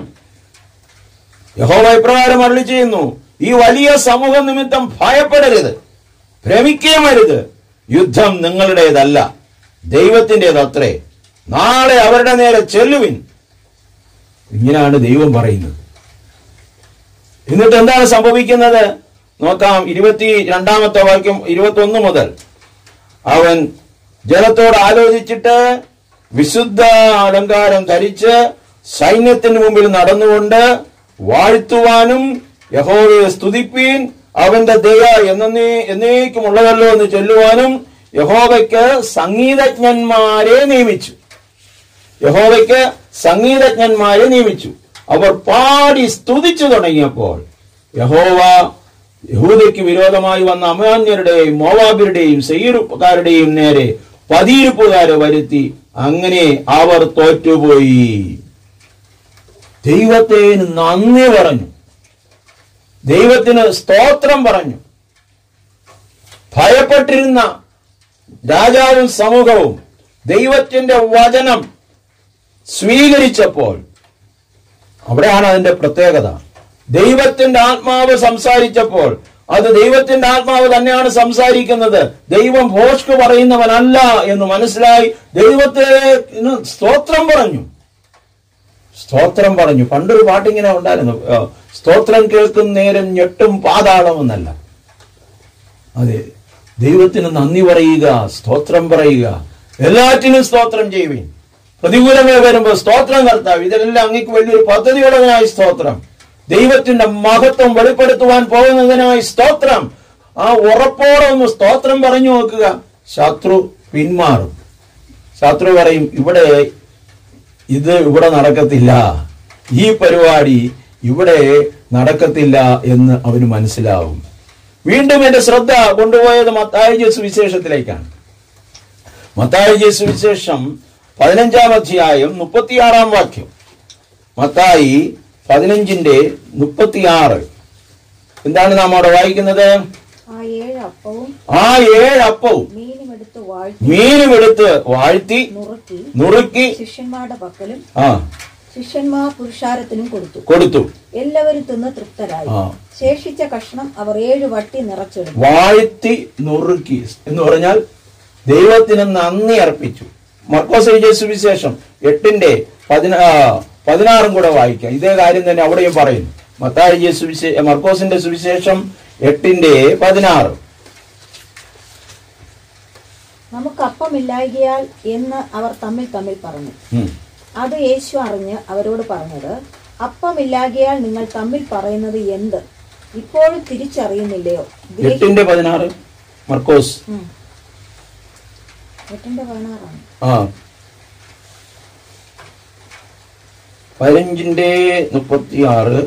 യഹോവ ഇപ്രകാരം അരളി ചെയ്യുന്നു ഈ വലിയ സമൂഹ നിമിത്തം ഭയപ്പെടരുത് ഭ്രമിക്കുകയും അരുത് യുദ്ധം നിങ്ങളുടേതല്ല ദൈവത്തിൻ്റെതത്രേ നാളെ അവരുടെ നേരെ ചെല്ലുവിൻ ഇങ്ങനെയാണ് ദൈവം പറയുന്നത് എന്നിട്ട് എന്താണ് സംഭവിക്കുന്നത് നോക്കാം ഇരുപത്തി രണ്ടാമത്തെ വാക്യം ഇരുപത്തി ഒന്ന് മുതൽ അവൻ ജനത്തോട് ആലോചിച്ചിട്ട് വിശുദ്ധ അലങ്കാരം ധരിച്ച് സൈന്യത്തിന് മുമ്പിൽ നടന്നുകൊണ്ട് വാഴ്ത്തുവാനും യഹോവയെ സ്തുതിപ്പീൻ അവന്റെ ദയ എന്നേ എന്നേക്കുമുള്ളതല്ലോ എന്ന് ചൊല്ലുവാനും യഹോവയ്ക്ക് സംഗീതജ്ഞന്മാരെ നിയമിച്ചു യഹോവയ്ക്ക് സംഗീതജ്ഞന്മാരെ നിയമിച്ചു അവർ പാടി സ്തുതിച്ചു തുടങ്ങിയപ്പോൾ യഹോവ യഹൂദയ്ക്ക് വിരോധമായി വന്ന അമാന്യരുടെയും മോവാബിയുടെയും സെയ്യറുകാരുടെയും നേരെ പതിയിരുപ്പുകാരെ വരുത്തി അങ്ങനെ അവർ തോറ്റുപോയി ദൈവത്തിന് നന്ദി പറഞ്ഞു ദൈവത്തിന് സ്തോത്രം പറഞ്ഞു ഭയപ്പെട്ടിരുന്ന രാജാവും സമൂഹവും ദൈവത്തിന്റെ വചനം സ്വീകരിച്ചപ്പോൾ അവിടെയാണ് അതിന്റെ പ്രത്യേകത ദൈവത്തിന്റെ ആത്മാവ് സംസാരിച്ചപ്പോൾ അത് ദൈവത്തിന്റെ ആത്മാവ് തന്നെയാണ് സംസാരിക്കുന്നത് ദൈവം ഭോഷ്ക് പറയുന്നവനല്ല എന്ന് മനസ്സിലായി ദൈവത്തെ സ്തോത്രം പറഞ്ഞു സ്തോത്രം പറഞ്ഞു പണ്ടൊരു പാട്ടിങ്ങനെ ഉണ്ടായിരുന്നു ആ, സ്തോത്രം കേൾക്കും നേരം ഞെട്ടും പാതാളമെന്നല്ല അതെ ദൈവത്തിന് നന്ദി പറയുക സ്തോത്രം പറയുക എല്ലാറ്റിനും സ്തോത്രം ചെയ്യുവിൻ പ്രതികൂലമേ വരുമ്പോൾ സ്തോത്രം കർത്താവ് ഇതിലെല്ലാം അങ്ങേക്ക് വലിയൊരു പദ്ധതിയുള്ളതിനായി സ്തോത്രം ദൈവത്തിന്റെ മഹത്വം വെളിപ്പെടുത്തുവാൻ പോകുന്നതിനായി സ്തോത്രം ആ ഉറപ്പോടെ ഒന്ന് സ്തോത്രം പറഞ്ഞു നോക്കുക ശത്രു പിന്മാറും ശത്രു പറയും ഇവിടെ ഇത് ഇവിടെ നടക്കത്തില്ല ഈ പരിപാടി ഇവിടെ നടക്കത്തില്ല എന്ന് അവന് മനസ്സിലാവും വീണ്ടും എന്റെ ശ്രദ്ധ കൊണ്ടുപോയത് മത്തായി സുവിശേഷത്തിലേക്കാണ് മത്തായി സുവിശേഷം പതിനഞ്ചാം അധ്യായം മുപ്പത്തിയാറാം വാക്യം മത്തായി പതിനഞ്ചിന്റെ മുപ്പത്തിയാറ് എന്താണ് നാം അവിടെ വായിക്കുന്നത് ആ ഏഴ് അപ്പവും ആ ഏഴ് അപ്പവും മീനും എടുത്ത് വാഴ്ത്തി മീനും എടുത്ത് വാഴ്ത്തി നുറുക്കി നുറുക്കി ശിഷ്യന്മാരുടെ പക്കലും ആ ശിഷ്യന്മാർ പുരുഷാരത്തിനും കൊടുത്തു കൊടുത്തു എല്ലാവരും തിന്ന് തൃപ്തരായി ആ. ശേഷിച്ച കഷ്ണം അവർ ഏഴ് വട്ടി നിറച്ചിടുന്നു വാഴ്ത്തി നുറുക്കി എന്ന് പറഞ്ഞാൽ ദൈവത്തിന് നന്ദി അർപ്പിച്ചു മർക്കോസ് എഴുതിയ സുവിശേഷം എട്ടിന്റെ പതിനാ പതിനാറും കൂടെ വായിക്കാം ഇതേ കാര്യം തന്നെ അവിടെയും പറയുന്നു മത്തായി എഴുതിയ സുവിശേ മർക്കോസിന്റെ സുവിശേഷം എട്ടിന്റെ പതിനാറ് നമുക്ക് അപ്പമില്ലായികയാൽ എന്ന് അവർ തമ്മിൽ തമ്മിൽ പറഞ്ഞു ഉം. അത് യേശു അറിഞ്ഞ് അവരോട് പറഞ്ഞത് അപ്പമില്ലാകിയാൽ നിങ്ങൾ തമ്മിൽ പറയുന്നത് എന്ത് ഇപ്പോഴും തിരിച്ചറിയുന്നില്ലയോ ഗ്രഹി- എട്ടിന്റെ പതിനാറ് മർക്കോസ് ഉം. എട്ടിന്റെ പതിനാറാണ് ആ പതിനഞ്ചിന്റെ മുപ്പത്തി ആറ്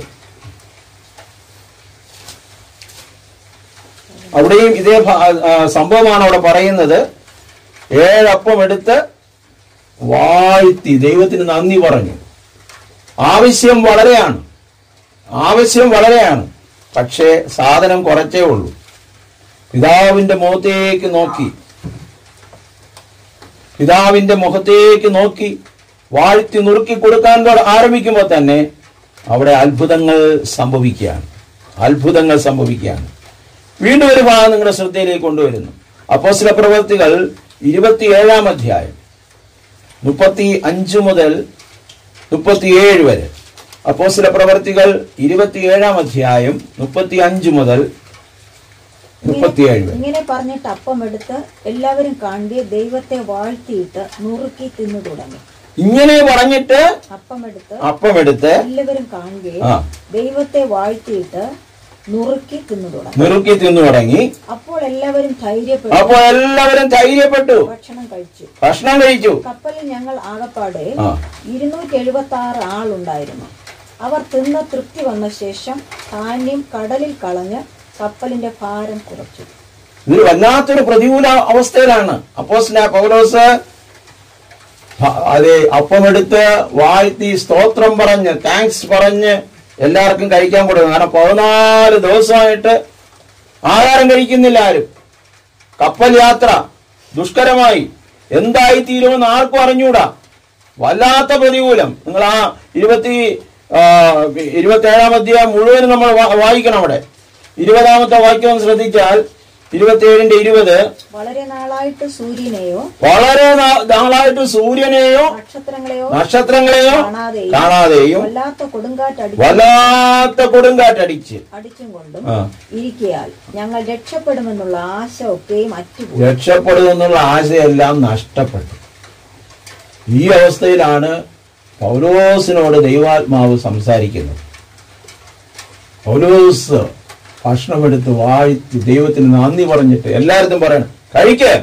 അവിടെയും ഇതേ ഭ- ആ, സംഭവമാണ് അവിടെ പറയുന്നത് ഏഴപ്പം എടുത്ത് വാഴ്ത്തി ദൈവത്തിന് നന്ദി പറഞ്ഞു ആവശ്യം വളരെയാണ് ആവശ്യം വളരെയാണ് പക്ഷേ സാധനം കുറച്ചേ ഉള്ളൂ പിതാവിന്റെ മുഖത്തേക്ക് നോക്കി പിതാവിന്റെ മുഖത്തേക്ക് നോക്കി വാഴ്ത്തി നുറുക്കി കൊടുക്കാൻ തൊട- ആരംഭിക്കുമ്പോൾ തന്നെ അവിടെ അത്ഭുതങ്ങൾ സംഭവിക്കുകയാണ് അത്ഭുതങ്ങൾ സംഭവിക്കുകയാണ് വീണ്ടും ഒരു ഭാഗം നിങ്ങളുടെ ശ്രദ്ധയിലേക്ക് കൊണ്ടുവരുന്നു അപ്പോസ്തല പ്രവൃത്തികൾ ഇരുപത്തിയേഴാം അധ്യായം മുപ്പത്തി അഞ്ച് മുതൽ മുപ്പത്തിയേഴ് വരെ അപ്പോസ്തല പ്രവർത്തികൾ ഇരുപത്തിയേഴാം അധ്യായം മുപ്പത്തി അഞ്ച് മുതൽ മുപ്പത്തിയേഴ് വരെ ഇങ്ങനെ പറഞ്ഞിട്ട് അപ്പം എടുത്ത് എല്ലാവരും കാണ്ടി ദൈവത്തെ വാഴ്ത്തിയിട്ട് നുറുക്കി തിന്നു തുടങ്ങി ഇങ്ങനെ പറഞ്ഞിട്ട് അപ്പം എടുത്ത് അപ്പം എടുത്ത് എല്ലാവരും കാണുകയും ആ ദൈവത്തെ വാഴ്ത്തിയിട്ട് നുറുക്കി തിന്നു തുടങ്ങി നുറുക്കി തിന്നു തുടങ്ങി അപ്പോൾ എല്ലാവരും ധൈര്യപ്പെട്ടു അപ്പൊ എല്ലാവരും ധൈര്യപ്പെട്ടു ഭക്ഷണം കഴിച്ചു ഭക്ഷണം കഴിച്ചു കപ്പലിൽ ഞങ്ങൾ ആകപ്പാടെ ആ ഇരുന്നൂറ്റി എഴുപത്തി ആറ് ആളുണ്ടായിരുന്നു അവർ തിന്ന് തൃപ്തി വന്ന ശേഷം ധാന്യം കടലിൽ കളഞ്ഞ് കപ്പലിന്റെ ഭാരം കുറച്ചു ഇതൊരു വല്ലാത്തൊരു പ്രതികൂല അവസ്ഥയിലാണ് അപ്പോസ്ല പൗലോസ് ഭ- അതെ അപ്പമെടുത്ത് വാഴ്ത്തി സ്തോത്രം പറഞ്ഞ് താങ്ക്സ് പറഞ്ഞ് എല്ലാവർക്കും കഴിക്കാൻ കൊടുക്കും കാരണം പതിനാല് ദിവസമായിട്ട് ആഹാരം കഴിക്കുന്നില്ല ആരും കപ്പൽ യാത്ര ദുഷ്കരമായി എന്തായി തീരുമെന്ന് ആർക്കും അറിഞ്ഞൂടാ വല്ലാത്ത പ്രതികൂലം നിങ്ങൾ ആ ഇരുപത്തി ഇരുപത്തി ഏഴാം അധ്യായം മുഴുവനും നമ്മൾ വാ- വായിക്കണം അവിടെ ഇരുപതാമത്തെ വാക്യം ഒന്ന് ശ്രദ്ധിച്ചാൽ ഇരുപത്തിയേഴിന്റെ ഇരുപത് വളരെ നാളായിട്ട് സൂര്യനെയോ വളരെ നാ- നാളായിട്ട് സൂര്യനെയോ നക്ഷത്രങ്ങളെയോ നക്ഷത്രങ്ങളെയോ കാണാതെയും കാണാതെയും വല്ലാത്ത കൊടുങ്കാറ്റടി വല്ലാത്ത കൊടുങ്കാറ്റടിച്ച് അടിച്ചും കൊണ്ടും ആ. ഇരിക്കയാൽ ഞങ്ങൾ രക്ഷപ്പെടുമെന്നുള്ള ആശ ഒക്കെയും അറ്റുപോയി രക്ഷപ്പെടുമെന്നുള്ള ആശയെല്ലാം നഷ്ടപ്പെട്ടു ഈ അവസ്ഥയിലാണ് പൗലോസിനോട് ദൈവാത്മാവ് സംസാരിക്കുന്നത് പൗലോസ് ഭക്ഷണമെടുത്ത് വാഴ്ത്തി ദൈവത്തിന് നന്ദി പറഞ്ഞിട്ട് എല്ലായിടത്തും പറയണം കഴിക്ക്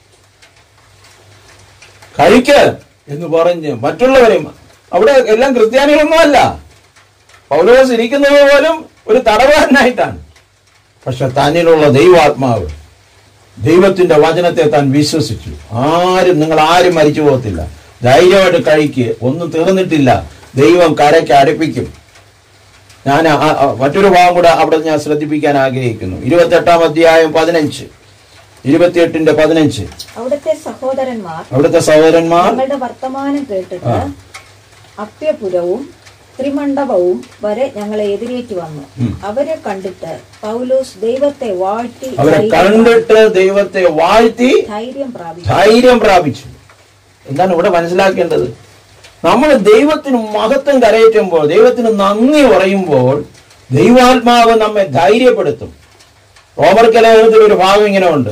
കഴിക്ക് എന്ന് പറഞ്ഞ് മറ്റുള്ളവരെയും അവിടെ എല്ലാം ക്രിസ്ത്യാനികളൊന്നുമല്ല പൗലോസ് ഇരിക്കുന്നത് പോലും ഒരു തടവുകാരനായിട്ടാണ് പക്ഷെ തന്നിലുള്ള ദൈവാത്മാവ് ദൈവത്തിന്റെ വചനത്തെ താൻ വിശ്വസിച്ചു ആരും നിങ്ങൾ ആരും മരിച്ചു പോകത്തില്ല ധൈര്യമായിട്ട് കഴിക്ക് ഒന്നും തീർന്നിട്ടില്ല ദൈവം കരയ്ക്ക് അടുപ്പിക്കും ഞാൻ ആ- ആ- മറ്റൊരു ഭാഗം കൂടെ അവിടെ ഞാൻ ശ്രദ്ധിപ്പിക്കാൻ ആഗ്രഹിക്കുന്നു ഇരുപത്തെട്ടാം അധ്യായം പതിനഞ്ച് ഇരുപത്തിയെട്ടിന്റെ പതിനഞ്ച് അവിടുത്തെ സഹോദരന്മാർ അവിടുത്തെ സഹോദരന്മാർ ഞങ്ങളുടെ വർത്തമാനം കേട്ടിട്ട് അപ്യപുരവും ത്രിമണ്ഡപവും വരെ ഞങ്ങളെ എതിരേറ്റ് വന്നു അവരെ കണ്ടിട്ട് പൗലോസ് ദൈവത്തെ വാഴ്ത്തി അവരെ ധൈര്യം- കണ്ടിട്ട് ദൈവത്തെ വാഴ്ത്തി ധൈര്യം പ്രാപിച്ചു ധൈര്യം പ്രാപിച്ചു എന്താണ് ഇവിടെ മനസ്സിലാക്കേണ്ടത് നമ്മൾ ദൈവത്തിന് മഹത്വം കരയറ്റുമ്പോൾ ദൈവത്തിന് നന്ദി പറയുമ്പോൾ ദൈവാത്മാവ് നമ്മെ ധൈര്യപ്പെടുത്തും റോബർട്ട് ലേഖനത്തിൽ ഒരു ഭാഗം ഇങ്ങനെ ഉണ്ട്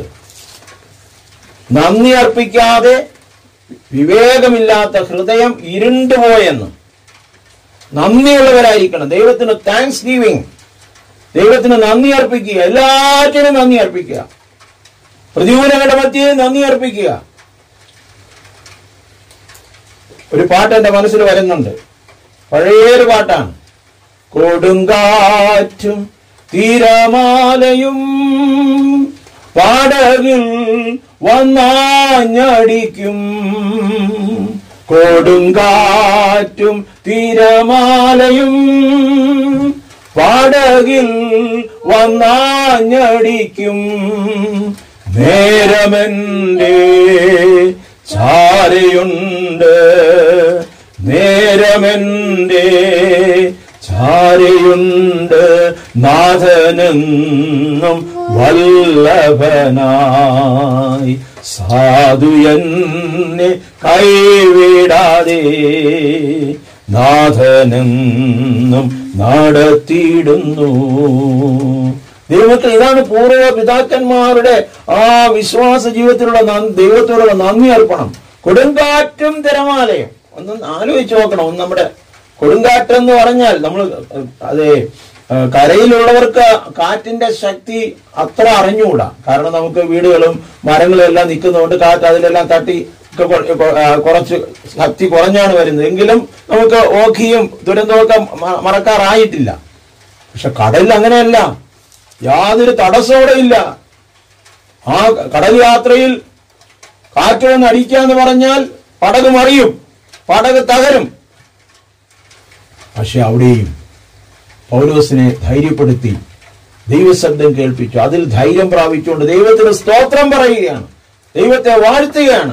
നന്ദി അർപ്പിക്കാതെ വിവേകമില്ലാത്ത ഹൃദയം ഇരുണ്ടുപോയെന്ന് നന്ദിയുള്ളവരായിരിക്കണം ദൈവത്തിന് താങ്ക്സ് ഗീവിങ് ദൈവത്തിന് നന്ദി അർപ്പിക്കുക എല്ലാറ്റിനും നന്ദി അർപ്പിക്കുക പ്രതികൂലങ്ങളുടെ മധ്യേ നന്ദി അർപ്പിക്കുക ഒരു പാട്ട് എന്റെ മനസ്സിൽ വരുന്നുണ്ട് പഴയൊരു പാട്ടാണ് കൊടുങ്കാറ്റും തിരമാലയും പാടകിൽ വന്നാഞ്ഞടിക്കും കൊടുങ്കാറ്റും തിരമാലയും പാടകിൽ വന്നാഞ്ഞടിക്കും നേരമെന്റെ ചാരയുണ്ട് നേരമെന്റെ ചാരയുണ്ട് നാഥനെന്നും വല്ലഭനായി സാധു എന്നെ കൈവിടാതെ നാഥനെന്നും നടത്തിയിടുന്നു ദൈവത്തിൽ ഇതാണ് പൂർവ്വ പിതാക്കന്മാരുടെ ആ വിശ്വാസ ജീവിതത്തിലുള്ള നന്ദി- ദൈവത്തോടുള്ള നന്ദി അർപ്പണം കൊടുങ്കാറ്റും തിരമാലയും ഒന്ന് ആലോചിച്ച് നോക്കണം ഒന്ന് നമ്മുടെ കൊടുങ്കാറ്റ് എന്ന് പറഞ്ഞാൽ നമ്മൾ അതെ ഏഹ് കരയിലുള്ളവർക്ക് കാറ്റിന്റെ ശക്തി അത്ര അറിഞ്ഞുകൂടാ കാരണം നമുക്ക് വീടുകളും മരങ്ങളും എല്ലാം നിൽക്കുന്നതുകൊണ്ട് കാറ്റ് അതിലെല്ലാം തട്ടി ഒക്കെ കൊ- കൊ- ആ, കുറച്ച് ശക്തി കുറഞ്ഞാണ് വരുന്നത് എങ്കിലും നമുക്ക് ഓഖിയും ദുരന്തമൊക്കെ മ- മറക്കാറായിട്ടില്ല പക്ഷെ കടലിൽ അങ്ങനെയല്ല യാതൊരു തടസ്സവും ഇല്ല ആ കടൽ യാത്രയിൽ കാറ്റ് വന്ന് അടിക്കാന്ന് പറഞ്ഞാൽ പടക് മറിയും പടക് തകരും പക്ഷെ അവിടെയും പൗലോസിനെ ധൈര്യപ്പെടുത്തി ദൈവശബ്ദം കേൾപ്പിച്ചു അതിൽ ധൈര്യം പ്രാപിച്ചുകൊണ്ട് ദൈവത്തിന് സ്തോത്രം പറയുകയാണ് ദൈവത്തെ വാഴ്ത്തുകയാണ്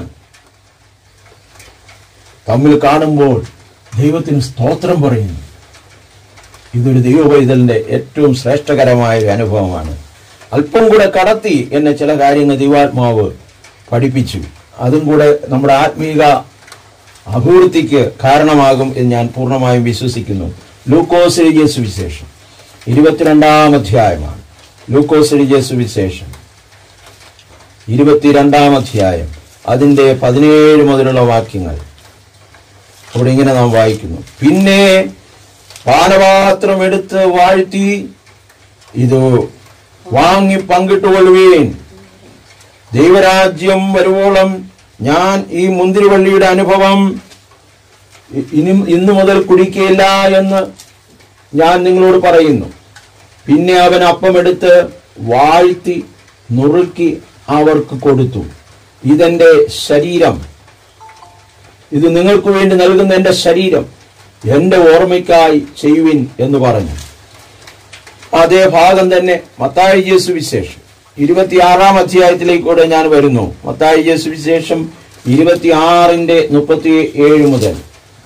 തമ്മിൽ കാണുമ്പോൾ ദൈവത്തിന് സ്തോത്രം പറയുന്നു ഇതൊരു ദൈവപൈതലിന്റെ ഏറ്റവും ശ്രേഷ്ഠകരമായ ഒരു അനുഭവമാണ് അല്പം കൂടെ കടത്തി എന്നെ ചില കാര്യങ്ങൾ ദൈവാത്മാവ് പഠിപ്പിച്ചു അതും കൂടെ നമ്മുടെ ആത്മീക അഭിവൃദ്ധിക്ക് കാരണമാകും എന്ന് ഞാൻ പൂർണ്ണമായും വിശ്വസിക്കുന്നു ലൂക്കോസ് എഴുതിയ സുവിശേഷം ഇരുപത്തിരണ്ടാം അധ്യായമാണ് ലൂക്കോസ് എഴുതിയ സുവിശേഷം ഇരുപത്തിരണ്ടാം അധ്യായം അതിൻ്റെ പതിനേഴ് മുതലുള്ള വാക്യങ്ങൾ അവിടെ ഇങ്ങനെ നാം വായിക്കുന്നു പിന്നെ പാനപാത്രം എടുത്ത് വാഴ്ത്തി ഇത് വാങ്ങി പങ്കിട്ടുകൊള്ളുവീൻ ദൈവരാജ്യം വരുവോളം ഞാൻ ഈ മുന്തിരിവള്ളിയുടെ അനുഭവം ഇ- ഇനി ഇന്നു മുതൽ കുടിക്കുകയില്ല എന്ന് ഞാൻ നിങ്ങളോട് പറയുന്നു പിന്നെ അവൻ അപ്പമെടുത്ത് വാഴ്ത്തി നുറുക്കി അവർക്ക് കൊടുത്തു ഇതെന്റെ ശരീരം ഇത് നിങ്ങൾക്ക് വേണ്ടി നൽകുന്ന എന്റെ ശരീരം എന്റെ ഓർമ്മയ്ക്കായി ചെയ്യുവിൻ എന്ന് പറഞ്ഞു അതേ ഭാഗം തന്നെ മത്തായി യേസു വിശേഷം ഇരുപത്തിയാറാം അധ്യായത്തിലേക്ക് കൂടെ ഞാൻ വരുന്നു മത്തായി യേസു വിശേഷം ഇരുപത്തിയാറിന്റെ മുപ്പത്തി ഏഴ് മുതൽ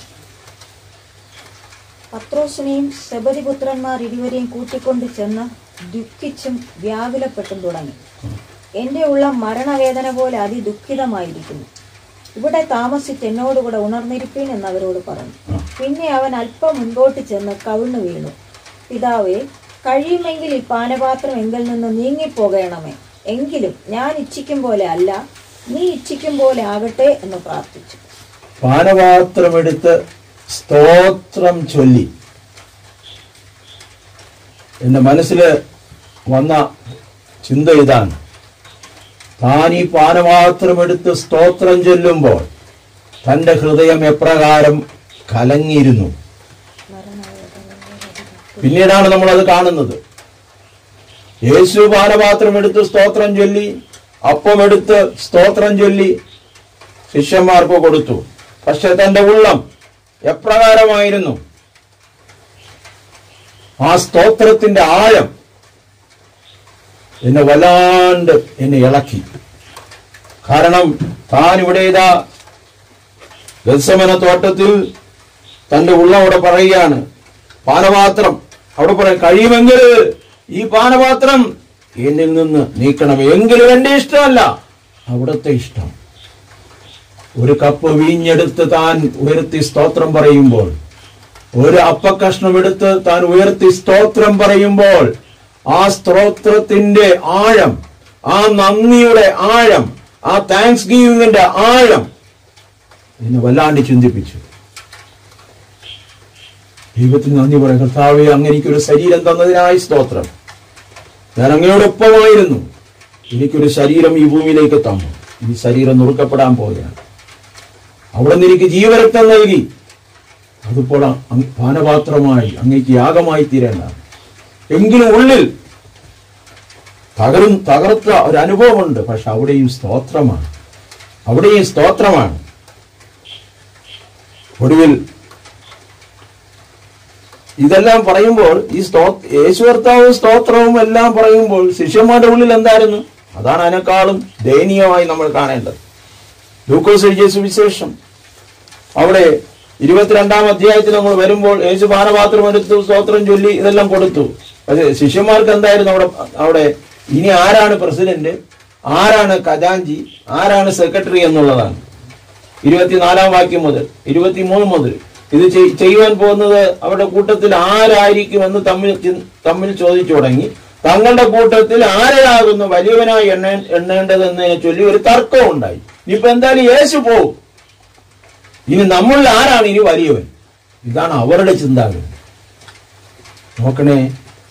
പത്രോസിനെയും സെബദിപുത്രന്മാർ ഇരുവരെയും കൂട്ടിക്കൊണ്ട് ചെന്ന് ദുഃഖിച്ചും വ്യാകുലപ്പെട്ടും തുടങ്ങി എന്റെ ഉള്ള മരണവേദന പോലെ അതിദുഃഖിതമായിരിക്കുന്നു ഇവിടെ താമസിച്ച് എന്നോടുകൂടെ ഉണർന്നിരിപ്പീൻ എന്ന് അവരോട് പറഞ്ഞു പിന്നെ അവൻ അല്പം മുൻപോട്ട് ചെന്ന് കവിണ്ണു വീണു പിതാവേ കഴിയുമെങ്കിൽ ഈ പാനപാത്രം എങ്കിൽ നിന്ന് നീങ്ങിപ്പോകണമേ എങ്കിലും ഞാൻ ഇച്ഛിക്കും പോലെ അല്ല നീ ഇച്ഛിക്കും പോലെ ആകട്ടെ എന്ന് പ്രാർത്ഥിച്ചു പാനപാത്രമെടുത്ത് സ്തോത്രം ചൊല്ലി എന്റെ മനസ്സിൽ വന്ന ചിന്ത ഇതാണ് താൻ ഈ പാനപാത്രമെടുത്ത് സ്തോത്രം ചൊല്ലുമ്പോൾ തന്റെ ഹൃദയം എപ്രകാരം കലങ്ങിയിരുന്നു പിന്നീടാണ് നമ്മൾ അത് കാണുന്നത് യേശു പാനപാത്രം എടുത്ത് സ്തോത്രം ചൊല്ലി അപ്പമെടുത്ത് സ്തോത്രം ചൊല്ലി ശിഷ്യന്മാർക്ക് കൊടുത്തു പക്ഷെ തന്റെ ഉള്ളം എപ്രകാരമായിരുന്നു ആ സ്തോത്രത്തിന്റെ ആഴം എന്നെ വല്ലാണ്ട് എന്നെ ഇളക്കി കാരണം താൻ ഇവിടെ ഇതാ ഗത്സമന തോട്ടത്തിൽ തന്റെ ഉള്ളം അവിടെ പറയുകയാണ് പാനപാത്രം അവിടെ പറയും കഴിയുമെങ്കിൽ ഈ പാനപാത്രം എന്നിൽ നിന്ന് നീക്കണം എങ്കിലും എന്റെ ഇഷ്ടമല്ല അവിടുത്തെ ഇഷ്ടം ഒരു കപ്പ് വീഞ്ഞെടുത്ത് താൻ ഉയർത്തി സ്തോത്രം പറയുമ്പോൾ ഒരു അപ്പക്കഷ്ണം എടുത്ത് താൻ ഉയർത്തി സ്തോത്രം പറയുമ്പോൾ ആ സ്തോത്രത്തിന്റെ ആഴം ആ നന്ദിയുടെ ആഴം ആ താങ്ക്സ് ഗീവിങ്ങിന്റെ ആഴം എന്നെ വല്ലാണ്ട് ചിന്തിപ്പിച്ചു ദൈവത്തിന് നന്ദി പറയാം കർത്താവെ അങ്ങ് എനിക്കൊരു ശരീരം തന്നതിനായി സ്തോത്രം ഞാൻ അങ്ങയോടൊപ്പമായിരുന്നു എനിക്കൊരു ശരീരം ഈ ഭൂമിയിലേക്ക് തന്നു ഈ ശരീരം നുറുക്കപ്പെടാൻ പോവുകയാണ് അവിടെ നിന്ന് എനിക്ക് ജീവരക്തം നൽകി അതിപ്പോൾ അങ് പാനപാത്രമായി അങ്ങേക്ക് യാഗമായി തീരേണ്ടതാണ് എങ്കിലും ഉള്ളിൽ തകരും തകർത്ത ഒരു അനുഭവമുണ്ട് പക്ഷെ അവിടെയും സ്തോത്രമാണ് അവിടെയും സ്തോത്രമാണ് ഒടുവിൽ ഇതെല്ലാം പറയുമ്പോൾ ഈ സ്തോ യേശുവർത്താവും സ്തോത്രവും എല്ലാം പറയുമ്പോൾ ശിഷ്യന്മാരുടെ ഉള്ളിൽ എന്തായിരുന്നു അതാണ് അതിനേക്കാളും ദയനീയമായി നമ്മൾ കാണേണ്ടത് ലൂക്കോസ് എഴുതിയ സുവിശേഷം അവിടെ ഇരുപത്തിരണ്ടാം അധ്യായത്തിൽ നമ്മൾ വരുമ്പോൾ യേശു പാനപാത്രം എടുത്തു സ്തോത്രം ചൊല്ലി ഇതെല്ലാം കൊടുത്തു പക്ഷേ ശിഷ്യന്മാർക്ക് എന്തായിരുന്നു അവിടെ അവിടെ ഇനി ആരാണ് പ്രസിഡന്റ് ആരാണ് ഖജാൻജി ആരാണ് സെക്രട്ടറി എന്നുള്ളതാണ് ഇരുപത്തിനാലാം വാക്യം മുതൽ ഇരുപത്തിമൂന്ന് മുതൽ ഇത് ചെയ്- ചെയ്യുവാൻ പോകുന്നത് അവരുടെ കൂട്ടത്തിൽ ആരായിരിക്കുമെന്ന് തമ്മിൽ ചി- തമ്മിൽ ചോദിച്ചു തുടങ്ങി തങ്ങളുടെ കൂട്ടത്തിൽ ആരെയാകുന്നു വലിയവനായി എണ്ണ എണ്ണേണ്ടതെന്നതിനെ ചൊല്ലി ഒരു തർക്കം ഉണ്ടായി ഇനിയിപ്പോ എന്തായാലും യേശു പോവും ഇനി നമ്മളിൽ ആരാണ് ഇനി വലിയവൻ ഇതാണ് അവരുടെ ചിന്താഗതി നോക്കണേ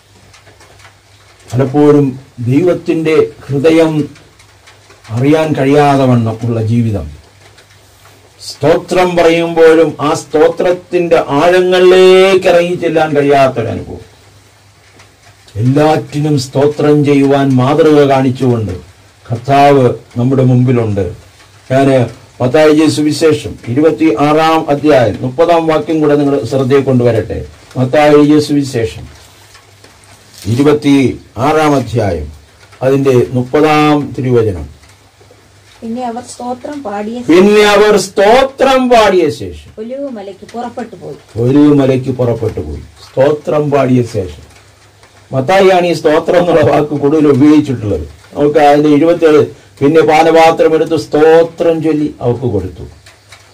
പലപ്പോഴും ദൈവത്തിന്റെ ഹൃദയം അറിയാൻ കഴിയാതെ വണ്ണം ഉള്ള ജീവിതം സ്തോത്രം പറയുമ്പോഴും ആ സ്തോത്രത്തിന്റെ ആഴങ്ങളിലേക്ക് ഇറങ്ങി ചെല്ലാൻ കഴിയാത്തൊരനുഭവം എല്ലാറ്റിനും സ്തോത്രം ചെയ്യുവാൻ മാതൃക കാണിച്ചുകൊണ്ട് കർത്താവ് നമ്മുടെ മുമ്പിലുണ്ട് ഞാന് മത്തായി സുവിശേഷം ഇരുപത്തി ആറാം അധ്യായം മുപ്പതാം വാക്യം കൂടെ നിങ്ങൾ ശ്രദ്ധയെ കൊണ്ടുവരട്ടെ മത്തായി സുവിശേഷം ഇരുപത്തി ആറാം അധ്യായം അതിന്റെ മുപ്പതാം തിരുവചനം പിന്നെ അവർ സ്തോത്രം പാടിയ പിന്നെ അവർ സ്തോത്രം പാടിയ ശേഷം ഒലിവ് മലയ്ക്ക് പുറപ്പെട്ടു പോയി ഒരു മലയ്ക്ക് പുറപ്പെട്ടു പോയി സ്തോത്രം പാടിയ ശേഷം മത്തായിയാണ് ഈ സ്തോത്രം എന്നുള്ള വാക്ക് കൂടുതൽ ഉപയോഗിച്ചിട്ടുള്ളത് നമുക്ക് അതിന്റെ എഴുപത്തേഴ് പിന്നെ പാനപാത്രം എടുത്ത് സ്തോത്രം ചൊല്ലി അവർക്ക് കൊടുത്തു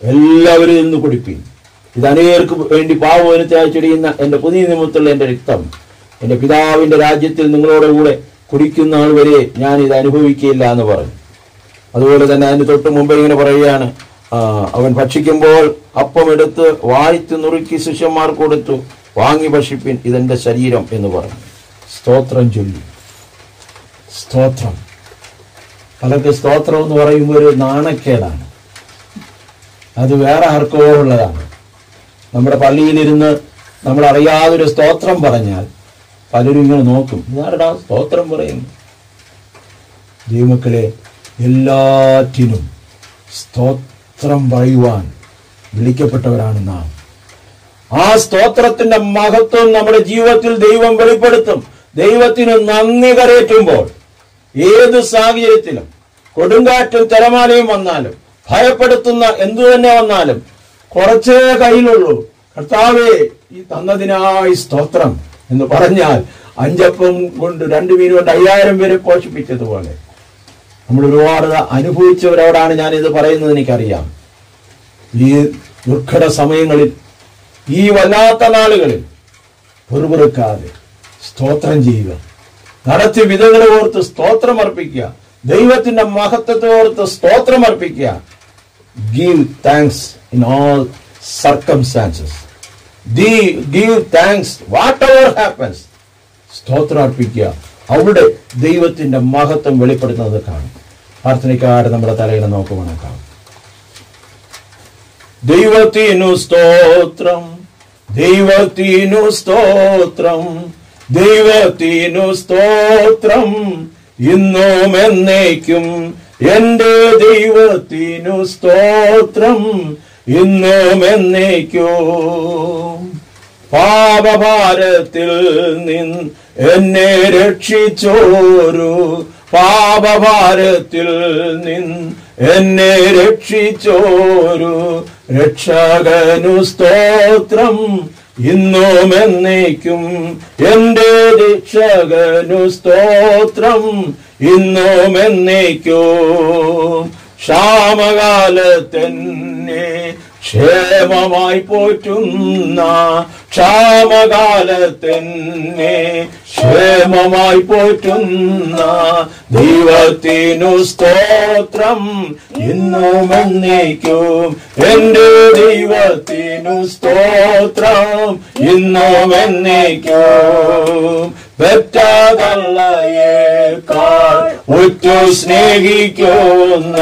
എല്ലാവരും നിന്ന് കുടിപ്പീൻ ഇത് അനേർക്ക് വേണ്ടി പാവനത്തിനായി ചെടിയുന്ന എന്റെ പുതിയ നിമിത്തമുള്ള എന്റെ രക്തം എന്റെ പിതാവിന്റെ രാജ്യത്തിൽ നിങ്ങളോട് കൂടെ കുടിക്കുന്ന ആൾ വരെ ഞാൻ ഇത് അനുഭവിക്കുകയില്ല എന്ന് പറഞ്ഞു അതുപോലെ തന്നെ അതിന് തൊട്ട് മുമ്പ് ഇങ്ങനെ പറയുകയാണ് ആ, അവൻ ഭക്ഷിക്കുമ്പോൾ അപ്പം എടുത്ത് വാഴ്ത്തി നുറുക്കി ശിഷ്യന്മാർ കൊടുത്തു വാങ്ങി ഭക്ഷിപ്പിൻ ഇതെന്റെ ശരീരം എന്ന് പറഞ്ഞു സ്തോത്രം ചൊല്ലി സ്തോത്രം പലർക്ക് സ്തോത്രം എന്ന് പറയുമ്പോൾ ഒരു നാണക്കേടാണ് അത് വേറെ ആർക്കോ ഉള്ളതാണ് നമ്മുടെ പള്ളിയിലിരുന്ന് നമ്മൾ അറിയാതൊരു സ്തോത്രം പറഞ്ഞാൽ പലരും ഇങ്ങനെ നോക്കും ഇതാരടാ സ്തോത്രം പറയുന്നു ദൈവമക്കളെ എല്ലാറ്റിനും സ്തോത്രം പറയുവാൻ വിളിക്കപ്പെട്ടവരാണ് നാം ആ സ്തോത്രത്തിന്റെ മഹത്വം നമ്മുടെ ജീവിതത്തിൽ ദൈവം വെളിപ്പെടുത്തും ദൈവത്തിന് നന്ദി കരയറ്റുമ്പോൾ ഏത് സാഹചര്യത്തിലും കൊടുങ്കാറ്റും തിരമാലയും വന്നാലും ഭയപ്പെടുത്തുന്ന എന്തു തന്നെ വന്നാലും കുറച്ചേ കയ്യിലുള്ളൂ കർത്താവേ ഈ തന്നതിനായി സ്തോത്രം എന്ന് പറഞ്ഞാൽ അഞ്ചപ്പം കൊണ്ട് രണ്ടു മീൻ കൊണ്ട് അയ്യായിരം പേരെ പോഷിപ്പിച്ചതുപോലെ നമ്മൾ ഒരുപാട് അനുഭവിച്ചവരോടാണ് ഞാൻ ഇത് പറയുന്നത് എനിക്കറിയാം ഈ ദുർഘട സമയങ്ങളിൽ ഈ വല്ലാത്ത നാളുകളിൽ പെറുപെറുക്കാതെ സ്തോത്രം ചെയ്യുക നടത്തിയ വിധങ്ങളെ ഓർത്ത് സ്തോത്രം അർപ്പിക്കുക ദൈവത്തിന്റെ മഹത്വത്തെ ഓർത്ത് സ്തോത്രം അർപ്പിക്കുക give thanks in all circumstances give thanks whatever happens സ്തോത്രം അർപ്പിക്കുക അവിടെ ദൈവത്തിന്റെ മഹത്വം വെളിപ്പെടുത്തുന്നത് കാണും പ്രാർത്ഥനയ്ക്കാട് നമ്മുടെ തലയിൽ നോക്ക് വണക്കാം ദൈവത്തിനു സ്തോത്രം ദൈവത്തിനു സ്തോത്രം ദൈവത്തിനു സ്തോത്രം ഇന്നും എന്നേക്കും എന്റെ ദൈവത്തിനു സ്തോത്രം ഇന്നും എന്നേക്കും പാപഭാരത്തിൽ നിന്ന് എന്നെ രക്ഷിച്ചോരു പാപഭാരത്തിൽ നിന്ന് എന്നെ രക്ഷിച്ചോരു രക്ഷകനു സ്തോത്രം ഇന്നും എന്നേക്കും എന്റെ രക്ഷകനു സ്തോത്രം ഇന്നും എന്നേക്കും ക്ഷാമകാലത്തെന്നെ ക്ഷേമമായി പോറ്റുന്ന ക്ഷാമകാലത്തെന്നെ ക്ഷേമമായി പോറ്റുന്ന ദൈവത്തിനു സ്തോത്രം ഇന്നും എന്നേക്കും എന്റെ ദൈവത്തിനു സ്തോത്രം ഇന്നും എന്നേക്കും പെറ്റതള്ളയേക്കാൾ ഉറ്റു സ്നേഹിക്കുന്ന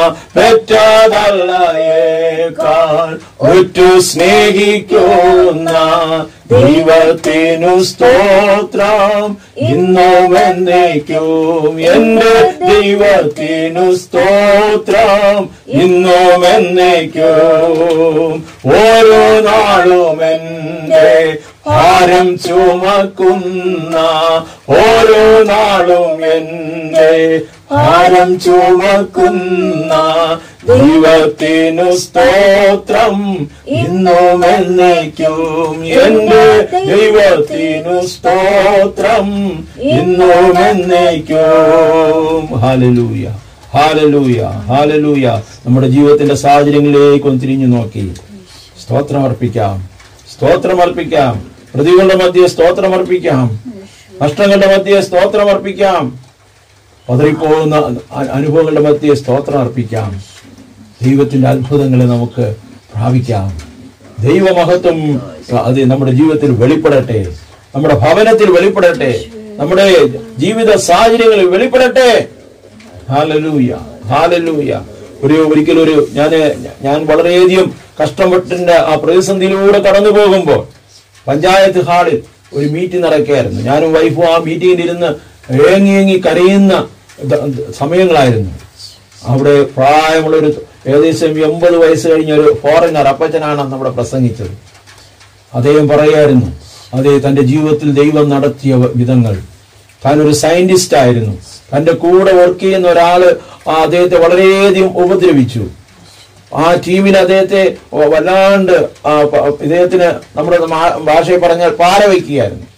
പെറ്റതള്ളയേക്കാൾ ഉറ്റു സ്നേഹിക്കുന്ന ദൈവത്തിനു സ്തോത്രം ഇന്നും എന്നേക്കും എന്റെ ദൈവത്തിനു സ്തോത്രം ഇന്നും എന്നേക്കും ഓരോ നാളും എന്റെ ഭാരം ചുമക്കുന്ന ഓരോ നാളും എന്റെ ഭാരം ചുമക്കുന്ന ദൈവത്തിനു സ്തോത്രം ഇന്നും എന്നേക്കും എന്റെ ദൈവത്തിനു സ്തോത്രം ഇന്നും എന്നേക്കും ഹാലലൂയ ഹാലലൂയ ഹാലലൂയ നമ്മുടെ ജീവിതത്തിന്റെ സാഹചര്യങ്ങളിലേക്ക് ഒന്ന് തിരിഞ്ഞു നോക്കി സ്തോത്രം അർപ്പിക്കാം സ്തോത്രം അർപ്പിക്കാം പ്രതികളുടെ മധ്യേ സ്തോത്രം അർപ്പിക്കാം നഷ്ടങ്ങളുടെ മധ്യേ സ്തോത്രം അർപ്പിക്കാം പതറിപ്പോകുന്ന അ- അനുഭവങ്ങളുടെ മധ്യേ സ്തോത്രം അർപ്പിക്കാം ദൈവത്തിന്റെ അത്ഭുതങ്ങളെ നമുക്ക് പ്രാപിക്കാം ദൈവമഹത്വം അത് നമ്മുടെ ജീവിതത്തിൽ വെളിപ്പെടട്ടെ നമ്മുടെ ഭവനത്തിൽ വെളിപ്പെടട്ടെ നമ്മുടെ ജീവിത സാഹചര്യങ്ങളിൽ വെളിപ്പെടട്ടെ ഹാലലൂയ ഹാലലൂയ ഒരു ഒരിക്കലും ഒരു ഞാൻ ഞാൻ വളരെയധികം കഷ്ടപ്പെട്ടിന്റെ ആ പ്രതിസന്ധിയിലൂടെ കടന്നു പോകുമ്പോൾ പഞ്ചായത്ത് ഹാളിൽ ഒരു മീറ്റിംഗ് നടക്കുകയായിരുന്നു ഞാനും വൈഫും ആ മീറ്റിംഗിൽ ഇരുന്ന് ഏങ്ങി ഏങ്ങി കരയുന്ന ദ- ദ- സമയങ്ങളായിരുന്നു അവിടെ പ്രായമുള്ള ഒരു ഏകദേശം എൺപത് വയസ്സ് കഴിഞ്ഞ ഒരു ഫോറിനർ അപ്പച്ചനാണ് അന്ന് അവിടെ പ്രസംഗിച്ചത് അദ്ദേഹം പറയായിരുന്നു അതെ തന്റെ ജീവിതത്തിൽ ദൈവം നടത്തിയ വിധങ്ങൾ താൻ ഒരു സയന്റിസ്റ്റ് ആയിരുന്നു തന്റെ കൂടെ വർക്ക് ചെയ്യുന്ന ഒരാള് ആ അദ്ദേഹത്തെ വളരെയധികം ഉപദ്രവിച്ചു ആ ടീമിന് അദ്ദേഹത്തെ വല്ലാണ്ട് ആ പ- ഇദ്ദേഹത്തിന് നമ്മുടെ മാ- ഭാഷയിൽ പറഞ്ഞാൽ പാര വയ്ക്കുകയായിരുന്നു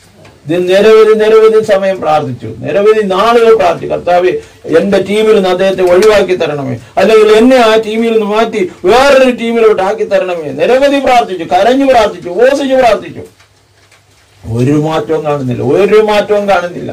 ഇത് നിരവധി നിരവധി സമയം പ്രാർത്ഥിച്ചു നിരവധി നാളുകൾ പ്രാർത്ഥിച്ചു കർത്താവ് എന്റെ ടീമിൽ നിന്ന് അദ്ദേഹത്തെ ഒഴിവാക്കി തരണമേ അല്ലെങ്കിൽ എന്നെ ആ ടീമിൽ നിന്ന് മാറ്റി വേറൊരു ടീമിലോട്ട് ആക്കി തരണമേ നിരവധി പ്രാർത്ഥിച്ചു കരഞ്ഞു പ്രാർത്ഥിച്ചു ഓസിച്ചു പ്രാർത്ഥിച്ചു ഒരു മാറ്റവും കാണുന്നില്ല ഒരു മാറ്റവും കാണുന്നില്ല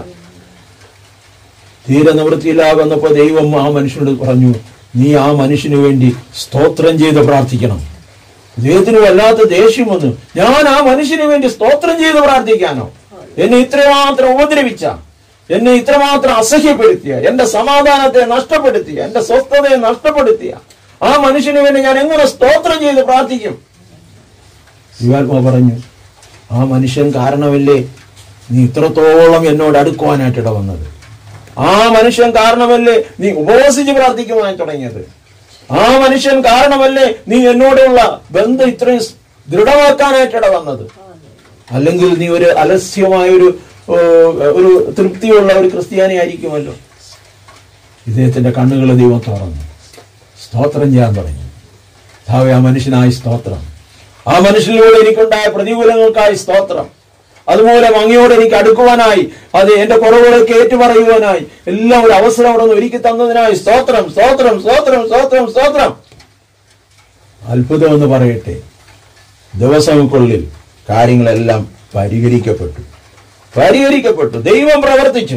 തീരെ നിവൃത്തിയിലാകുന്നപ്പോ ദൈവം ആ മനുഷ്യനോട് പറഞ്ഞു നീ ആ മനുഷ്യന് വേണ്ടി സ്തോത്രം ചെയ്ത് പ്രാർത്ഥിക്കണം ദൈവത്തിന് വല്ലാത്ത ദേഷ്യം വന്നു ഞാൻ ആ മനുഷ്യന് വേണ്ടി സ്തോത്രം ചെയ്ത് പ്രാർത്ഥിക്കാനോ എന്നെ ഇത്രമാത്രം ഉപദ്രവിച്ച എന്നെ ഇത്രമാത്രം അസഹ്യപ്പെടുത്തിയ എന്റെ സമാധാനത്തെ നഷ്ടപ്പെടുത്തിയ എന്റെ സ്വസ്ഥതയെ നഷ്ടപ്പെടുത്തിയ ആ മനുഷ്യന് വേണ്ടി ഞാൻ എങ്ങനെ സ്തോത്രം ചെയ്ത് പ്രാർത്ഥിക്കും ശിവാത്മ പറഞ്ഞു ആ മനുഷ്യൻ കാരണമല്ലേ നീ ഇത്രത്തോളം എന്നോട് അടുക്കുവാനായിട്ട് ഇട വന്നത് ആ മനുഷ്യൻ കാരണമല്ലേ നീ ഉപവസിച്ച് പ്രാർത്ഥിക്കുവാൻ തുടങ്ങിയത് ആ മനുഷ്യൻ കാരണമല്ലേ നീ എന്നോടുള്ള ബന്ധം ഇത്രയും ദൃഢമാക്കാനായിട്ട് ഇട വന്നത് അല്ലെങ്കിൽ നീ ഒരു അലസ്യമായ ഒരു ഓ, ഒരു തൃപ്തിയുള്ള ഒരു ക്രിസ്ത്യാനി ആയിരിക്കുമല്ലോ ഇദ്ദേഹത്തിന്റെ കണ്ണുകൾ ദൈവം തുറന്നു സ്തോത്രം ചെയ്യാൻ തുടങ്ങി ധാവേ ആ മനുഷ്യനായി സ്തോത്രം ആ മനുഷ്യനിലൂടെ എനിക്കുണ്ടായ പ്രതികൂലങ്ങൾക്കായി സ്തോത്രം അതുമൂലം അങ്ങയോട് എനിക്ക് അടുക്കുവാനായി അത് എന്റെ കുറവുകളൊക്കെ ഏറ്റുപറയുവാനായി എല്ലാം ഒരു അവസരം അവിടെ നിന്ന് ഒരുക്കി തന്നതിനായി സ്തോത്രം സ്തോത്രം സ്തോത്രം സ്തോത്രം സ്തോത്രം അത്ഭുതം എന്ന് പറയട്ടെ ദിവസങ്ങൾക്കുള്ളിൽ കാര്യങ്ങളെല്ലാം പരിഹരിക്കപ്പെട്ടു പരിഹരിക്കപ്പെട്ടു ദൈവം പ്രവർത്തിച്ചു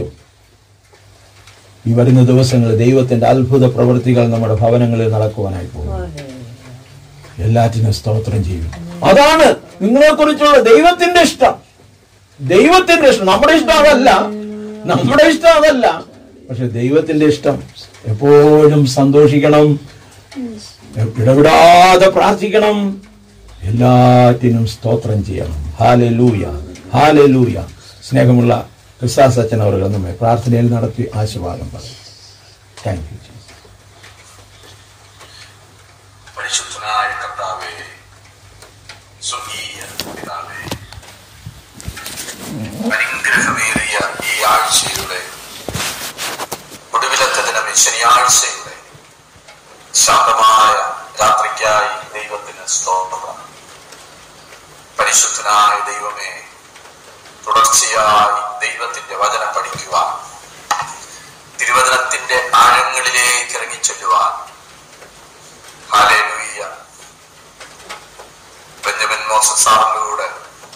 ഈ വരുന്ന ദിവസങ്ങൾ ദൈവത്തിന്റെ അത്ഭുത പ്രവൃത്തികൾ നമ്മുടെ ഭവനങ്ങളിൽ നടക്കുവാനായി പോകും എല്ലാറ്റിനും സ്തോത്രം ചെയ്യും അതാണ് നിങ്ങളെ കുറിച്ചുള്ള ദൈവത്തിന്റെ ഇഷ്ടം ദൈവത്തിന്റെ ഇഷ്ടം നമ്മുടെ ഇഷ്ടം അതല്ല നമ്മുടെ ഇഷ്ടം അതല്ല പക്ഷെ ദൈവത്തിന്റെ ഇഷ്ടം എപ്പോഴും സന്തോഷിക്കണം ഇടവിടാതെ പ്രാർത്ഥിക്കണം എല്ലാറ്റിനും സ്തോത്രം ചെയ്യണം ഹാലെ ലൂയ ഹാലെ ലൂയ സ്നേഹമുള്ള ക്രിസ്താസ് അച്ഛൻ അവർ നമ്മെ പ്രാർത്ഥനയിൽ നടത്തി ആശീർവാദം പറയും താങ്ക് യു പരിശുദ്ധനായ കർത്താവേ സ്വർഗീയ പിതാവേ അനുഗ്രഹമേറിയ ഈ ആഴ്ചയുടെ ഒടുവിലത്തെ ദിനം ഈ ശനിയാഴ്ചയുടെ ശാന്തമായ രാത്രിക്കായി ദൈവത്തിന് സ്തോത്രം പരിശുദ്ധനായ ദൈവമേ തുടർച്ചയായി ദൈവത്തിന്റെ വചനം പഠിക്കുവാൻ തിരുവചനത്തിന്റെ ആഴങ്ങളിലേക്ക് ഇറങ്ങിച്ചെല്ലുവാൻ ഹാലേലൂയ്യ ബെഞ്ചമിൻ മോസസ് സാറിലൂടെ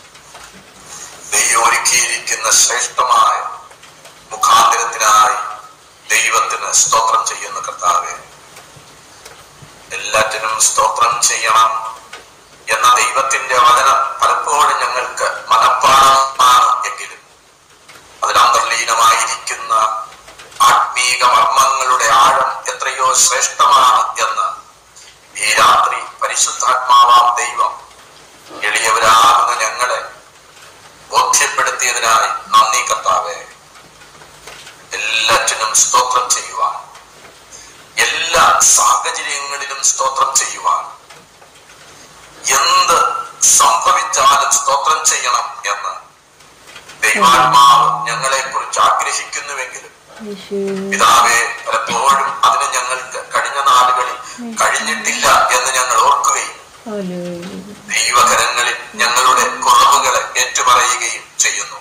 ദൈവം ഒരുക്കിയിരിക്കുന്ന ശ്രേഷ്ഠമായ മുഖാന്തരത്തിനായി ദൈവത്തിന് സ്തോത്രം ചെയ്യുന്ന കർത്താവെ എല്ലാറ്റിനും സ്തോത്രം ചെയ്യണം എന്ന ദൈവത്തിന്റെ വചനം പലപ്പോഴും ഞങ്ങൾക്ക് മനഃപ്പാടമാണ് എങ്കിലും അതിൽ അന്തർലീനമായിരിക്കുന്ന ആത്മീക മർമ്മങ്ങളുടെ ആഴം എത്രയോ ശ്രേഷ്ഠമാണ് എന്ന് ഈ രാത്രി പരിശുദ്ധാത്മാവാം ദൈവം എളിയവരാകുന്ന ഞങ്ങളെ ബോധ്യപ്പെടുത്തിയതിനായി നന്ദി കർത്താവെ എല്ലാറ്റിനും സ്തോത്രം ചെയ്യുവാൻ എല്ലാ സാഹചര്യങ്ങളിലും സ്തോത്രം ചെയ്യുവാൻ എന്ത് സംഭവിച്ചാലും സ്തോത്രം ചെയ്യണം എന്ന് ദൈവാത്മാവ് ഞങ്ങളെ കുറിച്ച് ആഗ്രഹിക്കുന്നുവെങ്കിലും പിതാവെ പലപ്പോഴും അതിന് ഞങ്ങൾക്ക് കഴിഞ്ഞ നാളുകളിൽ കഴിഞ്ഞിട്ടില്ല എന്ന് ഞങ്ങൾ ഓർക്കുകയും ദൈവകരങ്ങളിൽ ഞങ്ങളുടെ കുറവുകളെ ഏറ്റുപറയുകയും ചെയ്യുന്നു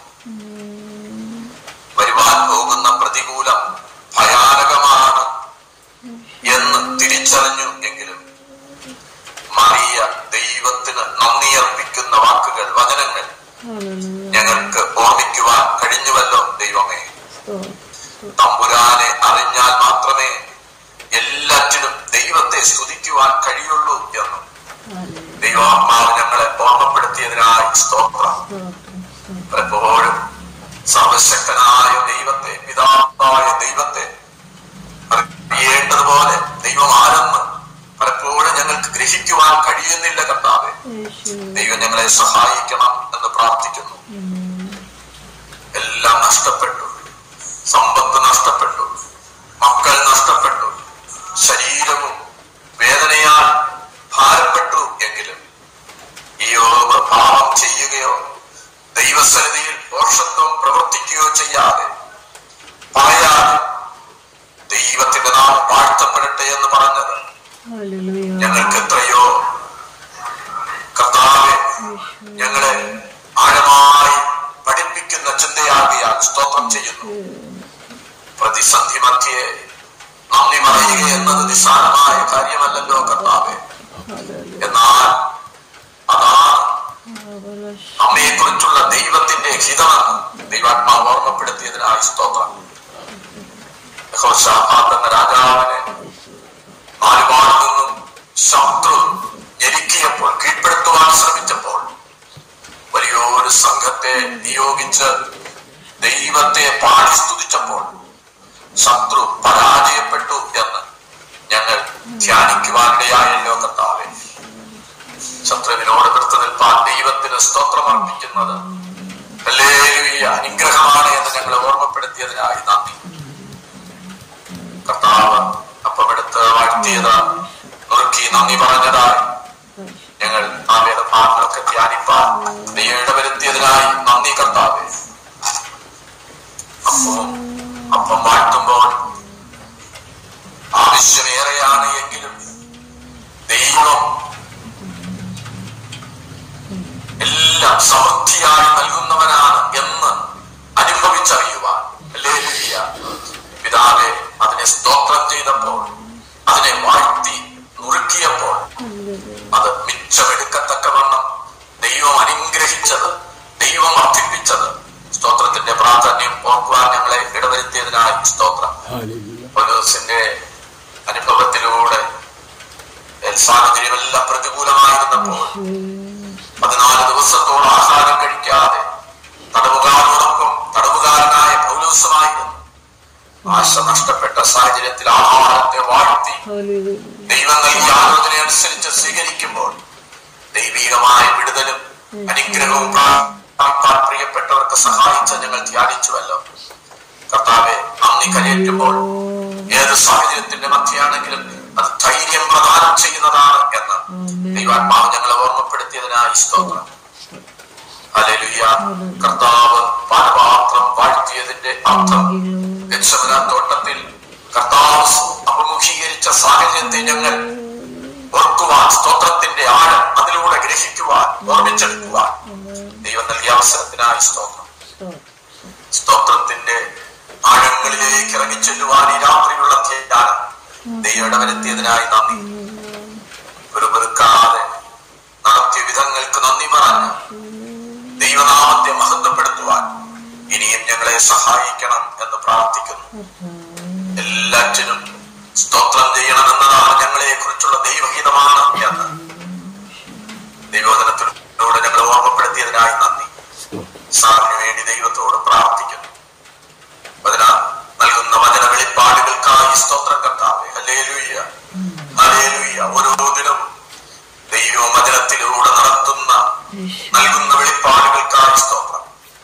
വരുവാൻ പോകുന്ന പ്രതികൂലം ഭയാനകമാണ് എന്ന് തിരിച്ചറിഞ്ഞു എങ്കിലും മറിയ ദൈവത്തിന് നന്ദി അർപ്പിക്കുന്ന വാക്കുകൾ വചനങ്ങൾ ഞങ്ങൾക്ക് ഓർമ്മിക്കുവാൻ കഴിഞ്ഞുവല്ലോ ദൈവമേ തമ്പുരാനെ അറിഞ്ഞാൽ മാത്രമേ എല്ലാറ്റിനും ദൈവത്തെ സ്തുതിക്കുവാൻ കഴിയുള്ളൂ എന്നും ദൈവാത്മാവ് ഞങ്ങളെ ഓർമ്മപ്പെടുത്തിയതിനായി സ്തോത്രം പലപ്പോഴും സർവശക്തനായ ദൈവത്തെ പിതാവായ ദൈവത്തെ അറിയേണ്ടതുപോലെ ദൈവം ആരെന്ന് പലപ്പോഴും ഞങ്ങൾക്ക് ഗ്രഹിക്കുവാൻ കഴിയുന്നില്ല കർത്താവെ ദൈവം ഞങ്ങളെ സഹായിക്കണം എന്ന് പ്രാർത്ഥിക്കുന്നു എല്ലാം നഷ്ടപ്പെട്ടു സമ്പത്ത് നഷ്ടപ്പെട്ടു മക്കൾ നഷ്ടപ്പെട്ടു ശരീരവും വേദനയാൽ ഭാരപ്പെട്ടു എങ്കിലും ഈയോ പാപം ചെയ്യുകയോ ദൈവസന്നിധിയിൽ ദോഷത്വം പ്രവർത്തിക്കുകയോ ചെയ്യാതെ പറയാതെ ദൈവത്തിന്റെ നാമം വാഴ്ത്തപ്പെടട്ടെ എന്ന് പറഞ്ഞത് ഞങ്ങൾക്ക് എത്രയോ കർത്താവെ ഞങ്ങളെ ആഴമായി പഠിപ്പിക്കുന്ന വർദ്ധിപ്പിക്കുന്ന ചിന്തയാകിയാൽ സ്തോത്രം ചെയ്യുന്നു പ്രതിസന്ധി മധ്യേ നന്ദി പറയുക എന്നത് നിസ്സാരമായ കാര്യമല്ലല്ലോ കർത്താവെ എന്നാൽ അതാണ് അമ്മയെ കുറിച്ചുള്ള ദൈവത്തിന്റെ ഹിതമെന്ന് ദൈവാത്മാവ് ഓർമ്മപ്പെടുത്തിയതിനായി സ്തോത്രം യഹോശാഫാത്ത് എന്ന രാജാവിനെ നാലുപാട് നിന്നും ശത്രു ഞെരുക്കിയപ്പോൾ കീഴ്പ്പെടുത്തുവാൻ ശ്രമിച്ചപ്പോൾ വലിയൊരു സംഘത്തെ നിയോഗിച്ച് ദൈവത്തെ പാടി സ്തുതിച്ചപ്പോൾ ശത്രു പരാജയപ്പെട്ടു എന്ന് ഞങ്ങൾ ധ്യാനിക്കുവാനിടയായല്ലോ കർത്താവെ ശത്രുവിനോട് എടുത്തു നിൽപ്പാൻ ദൈവത്തിന് സ്തോത്രമർപ്പിക്കുന്നത് ഹല്ലേലൂയ അനുഗ്രഹമാണ് എന്ന് ഞങ്ങളെ ഓർമ്മപ്പെടുത്തിയതിനായി നന്ദി കർത്താവ് അപ്പമെടുത്ത് വാഴ്ത്തിയത് നുറുക്കി നന്ദി പറഞ്ഞതായി ഞങ്ങൾ ആ വേദഭാഗങ്ങളൊക്കെ ധ്യാനിപ്പാൻ നീ ഇടവരുത്തിയതിനായി നന്ദി കർത്താവെ അപ്പം അപ്പം വാഴ്ത്തുമ്പോൾ ആവശ്യമേറെയാണ് എങ്കിലും ദൈവം എല്ലാം സമൃദ്ധിയായി നൽകുന്നവനാണ് എന്ന് അനുഭവിച്ചറിയുവാൻ ഹല്ലേലൂയ. പിതാവെ അതിനെ സ്തോത്രം ചെയ്തപ്പോൾ അതിനെ വാഴ്ത്തി നുറുക്കിയപ്പോൾ അത് മിച്ചമെടുക്കത്തക്കവണ്ണം ദൈവം അനുഗ്രഹിച്ചത് ദൈവം വർദ്ധിപ്പിച്ചത് സ്തോത്രത്തിന്റെ പ്രാധാന്യം ഓർക്കുവാൻ ഞങ്ങളെ ഇടവരുത്തിയതിനായി സ്തോത്രം പൗലോസിന്റെ അനുഭവത്തിലൂടെ സാഹചര്യമെല്ലാം പ്രതികൂലമായിരുന്നപ്പോൾ പതിനാല് ദിവസത്തോളം ആഹാരം കഴിക്കാതെ തടവുകാരോടൊപ്പം തടവുകാരനായ പൗലോസമായിരുന്നു ആശ നഷ്ടപ്പെട്ട സാഹചര്യത്തിൽ ആഹാരത്തെ വാഴ്ത്തി ദൈവം നൽകിയ ആലോചന അനുസരിച്ച് സ്വീകരിക്കുമ്പോൾ ദൈവീകമായ വിടുതലും അനുഗ്രഹവും പ്രാപിപ്പാൻ പ്രിയപ്പെട്ടവർക്ക് സഹായിച്ച ഞങ്ങൾ ധ്യാനിച്ചുവല്ലോ കർത്താവെ നന്ദി കരയേറ്റുമ്പോൾ ഏത് സാഹചര്യത്തിന്റെ മധ്യയാണെങ്കിലും അത് ധൈര്യം പ്രദാനം ചെയ്യുന്നതാണ് എന്ന് ദൈവാത്മാവ് ഞങ്ങളെ ഓർമ്മപ്പെടുത്തിയതിനായി സ്തോത്രം അലലുയ കർത്താവ് പാനപാത്രം വാഴ്ത്തിയതിന്റെ അർത്ഥം ഗക്ഷമന തോട്ടത്തിൽ കർത്താവ് അഭിമുഖീകരിച്ച സാഹചര്യത്തെ ഞങ്ങൾ ഓർക്കുവാൻ സ്തോത്രത്തിന്റെ ആഴം അതിലൂടെ ഗ്രഹിക്കുവാൻ ഓർമ്മിച്ചെടുക്കുവാൻ ദൈവം നൽകിയ അവസരത്തിനായി സ്തോത്രം സ്തോത്രത്തിന്റെ ആഴങ്ങളിലേക്ക് ഇറങ്ങിച്ചെല്ലുവാൻ ഈ രാത്രിയുള്ള ധ്യാനം ദൈവം ഇടവരുത്തിയതിനായി നന്ദി ഒരു വെറുക്കാതെ നടത്തിയ വിധങ്ങൾക്ക് നന്ദി പറഞ്ഞ് ദൈവനാമത്തെ മഹത്വപ്പെടുത്തുവാൻ ഇനിയും ഞങ്ങളെ സഹായിക്കണം എന്ന് പ്രാർത്ഥിക്കുന്നു എല്ലാറ്റിനും സ്തോത്രം ചെയ്യണമെന്നതാണ് ഞങ്ങളെ കുറിച്ചുള്ള ദൈവഹിതമാണ് എന്ന് ദൈവോധനത്തിലൂടെ ഞങ്ങളെ ഓർമ്മപ്പെടുത്തിയതിനായി നന്ദി സാറിന് വേണ്ടി ദൈവത്തോട് പ്രാർത്ഥിക്കുന്നു വചന നൽകുന്ന വചന വെളിപ്പാടുകൾക്കായി സ്തോത്രം കർത്താവെ ഹല്ലേലൂയ ഹല്ലേലൂയ ഓരോ ദിനവും ദൈവ വചനത്തിലൂടെ നടത്തുന്ന നൽകുന്ന വെളിപ്പാടുകൾക്കായി സ്തോത്രം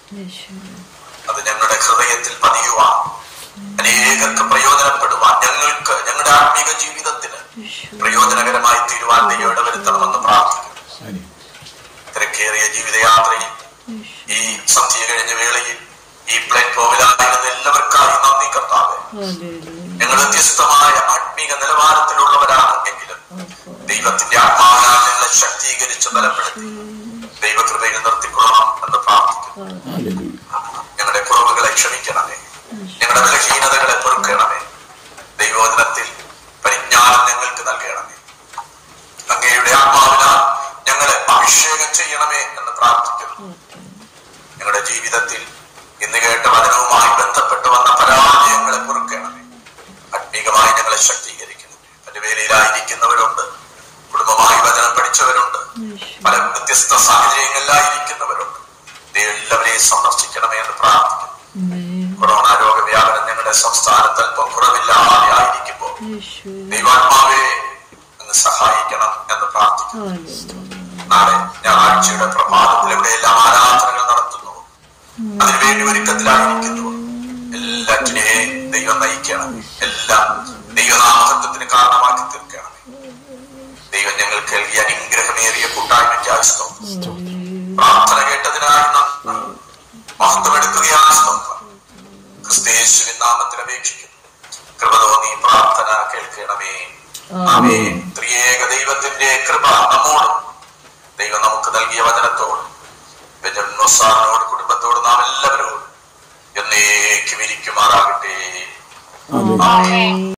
അത് ഞങ്ങളുടെ ഹൃദയത്തിൽ പതിയുവാൻ അനേകർക്ക് പ്രയോജനപ്പെടുവാൻ ഞങ്ങൾക്ക് ഞങ്ങളുടെ ആത്മീക ജീവിതത്തിന് പ്രയോജനകരമായി തീരുവാൻ ദൈവം ഇടവരുത്തണമെന്ന് പ്രാർത്ഥിക്കുന്നു തിരക്കേറിയ ജീവിതയാത്രയിൽ ഈ സന്ധ്യ കഴിഞ്ഞ വേളയിൽ ഈ പ്ലാറ്റ്ഫോമിലായിരുന്ന എല്ലാവർക്കായി നന്ദി കർത്താവെ ഞങ്ങൾ വ്യത്യസ്തമായ ആത്മീക നിലവാരത്തിലുള്ളവരാണ് എങ്കിലും ദൈവത്തിന്റെ ആത്മാവിനാൽ നിങ്ങളെ ശക്തീകരിച്ച് ബലപ്പെടുത്തി ദൈവകൃപയിൽ നിർത്തിക്കൊള്ളണം എന്ന് പ്രാർത്ഥിക്കുന്നു ഞങ്ങളുടെ കുറവുകളെ ക്ഷമിക്കണമേ ഞങ്ങളുടെ ബലഹീനതകളെ പൊറുക്കണമേ ദൈവോധനത്തിൽ പരിജ്ഞാനം ഞങ്ങൾക്ക് നൽകണമേ അങ്ങയുടെ ആത്മാവിനാൽ ഞങ്ങളെ അഭിഷേകം ചെയ്യണമേ എന്ന് പ്രാർത്ഥിക്കുന്നു ഞങ്ങളുടെ ജീവിതത്തിൽ ഇന്ന് കേട്ട വചനവുമായി ബന്ധപ്പെട്ട് വന്ന പരാജയങ്ങളെ പൊറുക്കണമേ ആത്മീകമായി ഞങ്ങളെ ശക്തീകരിക്കണം എന്റെ വേലയിലായിരിക്കുന്നവരുണ്ട് കുടുംബമായി വചനം പഠിച്ചവരുണ്ട് പല വ്യത്യസ്ത സാഹചര്യങ്ങളിലായിരിക്കുന്നവരുണ്ട് ദൈവം എല്ലാവരെയും സന്ദർശിക്കണമേ എന്ന് പ്രാർത്ഥിക്കുന്നു കൊറോണ രോഗവ്യാപനം ഞങ്ങളുടെ സംസ്ഥാനത്ത് അല്പം കുറവില്ലാതെ ആയിരിക്കുമ്പോൾ ദൈവാത്മാവെ അങ്ങ് സഹായിക്കണം എന്ന് പ്രാർത്ഥിക്കുന്നു നാളെ ഞായറാഴ്ചയുടെ പ്രഭാതത്തിൽ എവിടെയെല്ലാം ആരാധനകൾ നടത്തുന്നു അതിനുവേണ്ടി ഒരുക്കത്തിലായിരിക്കുന്നു എല്ലാറ്റിനെയും ദൈവം നയിക്കണം എല്ലാം ദൈവനാമത്വത്തിന് കാരണമാക്കി തീർക്കണം ദൈവം ഞങ്ങൾക്ക് നൽകിയ അനുഗ്രഹമേറിയ കൂട്ടായ്മയ്ക്ക് ആവശ്യം പ്രാർത്ഥന കേട്ടതിനായി നന്ദി. മഹത്വമെടുക്കുകയാണ് സ്തോത്രം ക്രിസ്തയേശുവിൻ നാമത്തിൽ അപേക്ഷിക്കുന്നു കൃപ തോന്നി പ്രാർത്ഥന കേൾക്കണമേ ആമേൻ ത്രിയേക ദൈവത്തിന്റെ കൃപ നമ്മോടും ദൈവം നമുക്ക് നൽകിയ വചനത്തോടും ബെഞ്ചമിൻ മൊസാറിനോട് കുടുംബ കുടുംബത്തോടും നാം എല്ലാവരോടും എന്നേക്കും ഇരിക്കുമാറാകട്ടെ ആമേൻ. ആമേൻ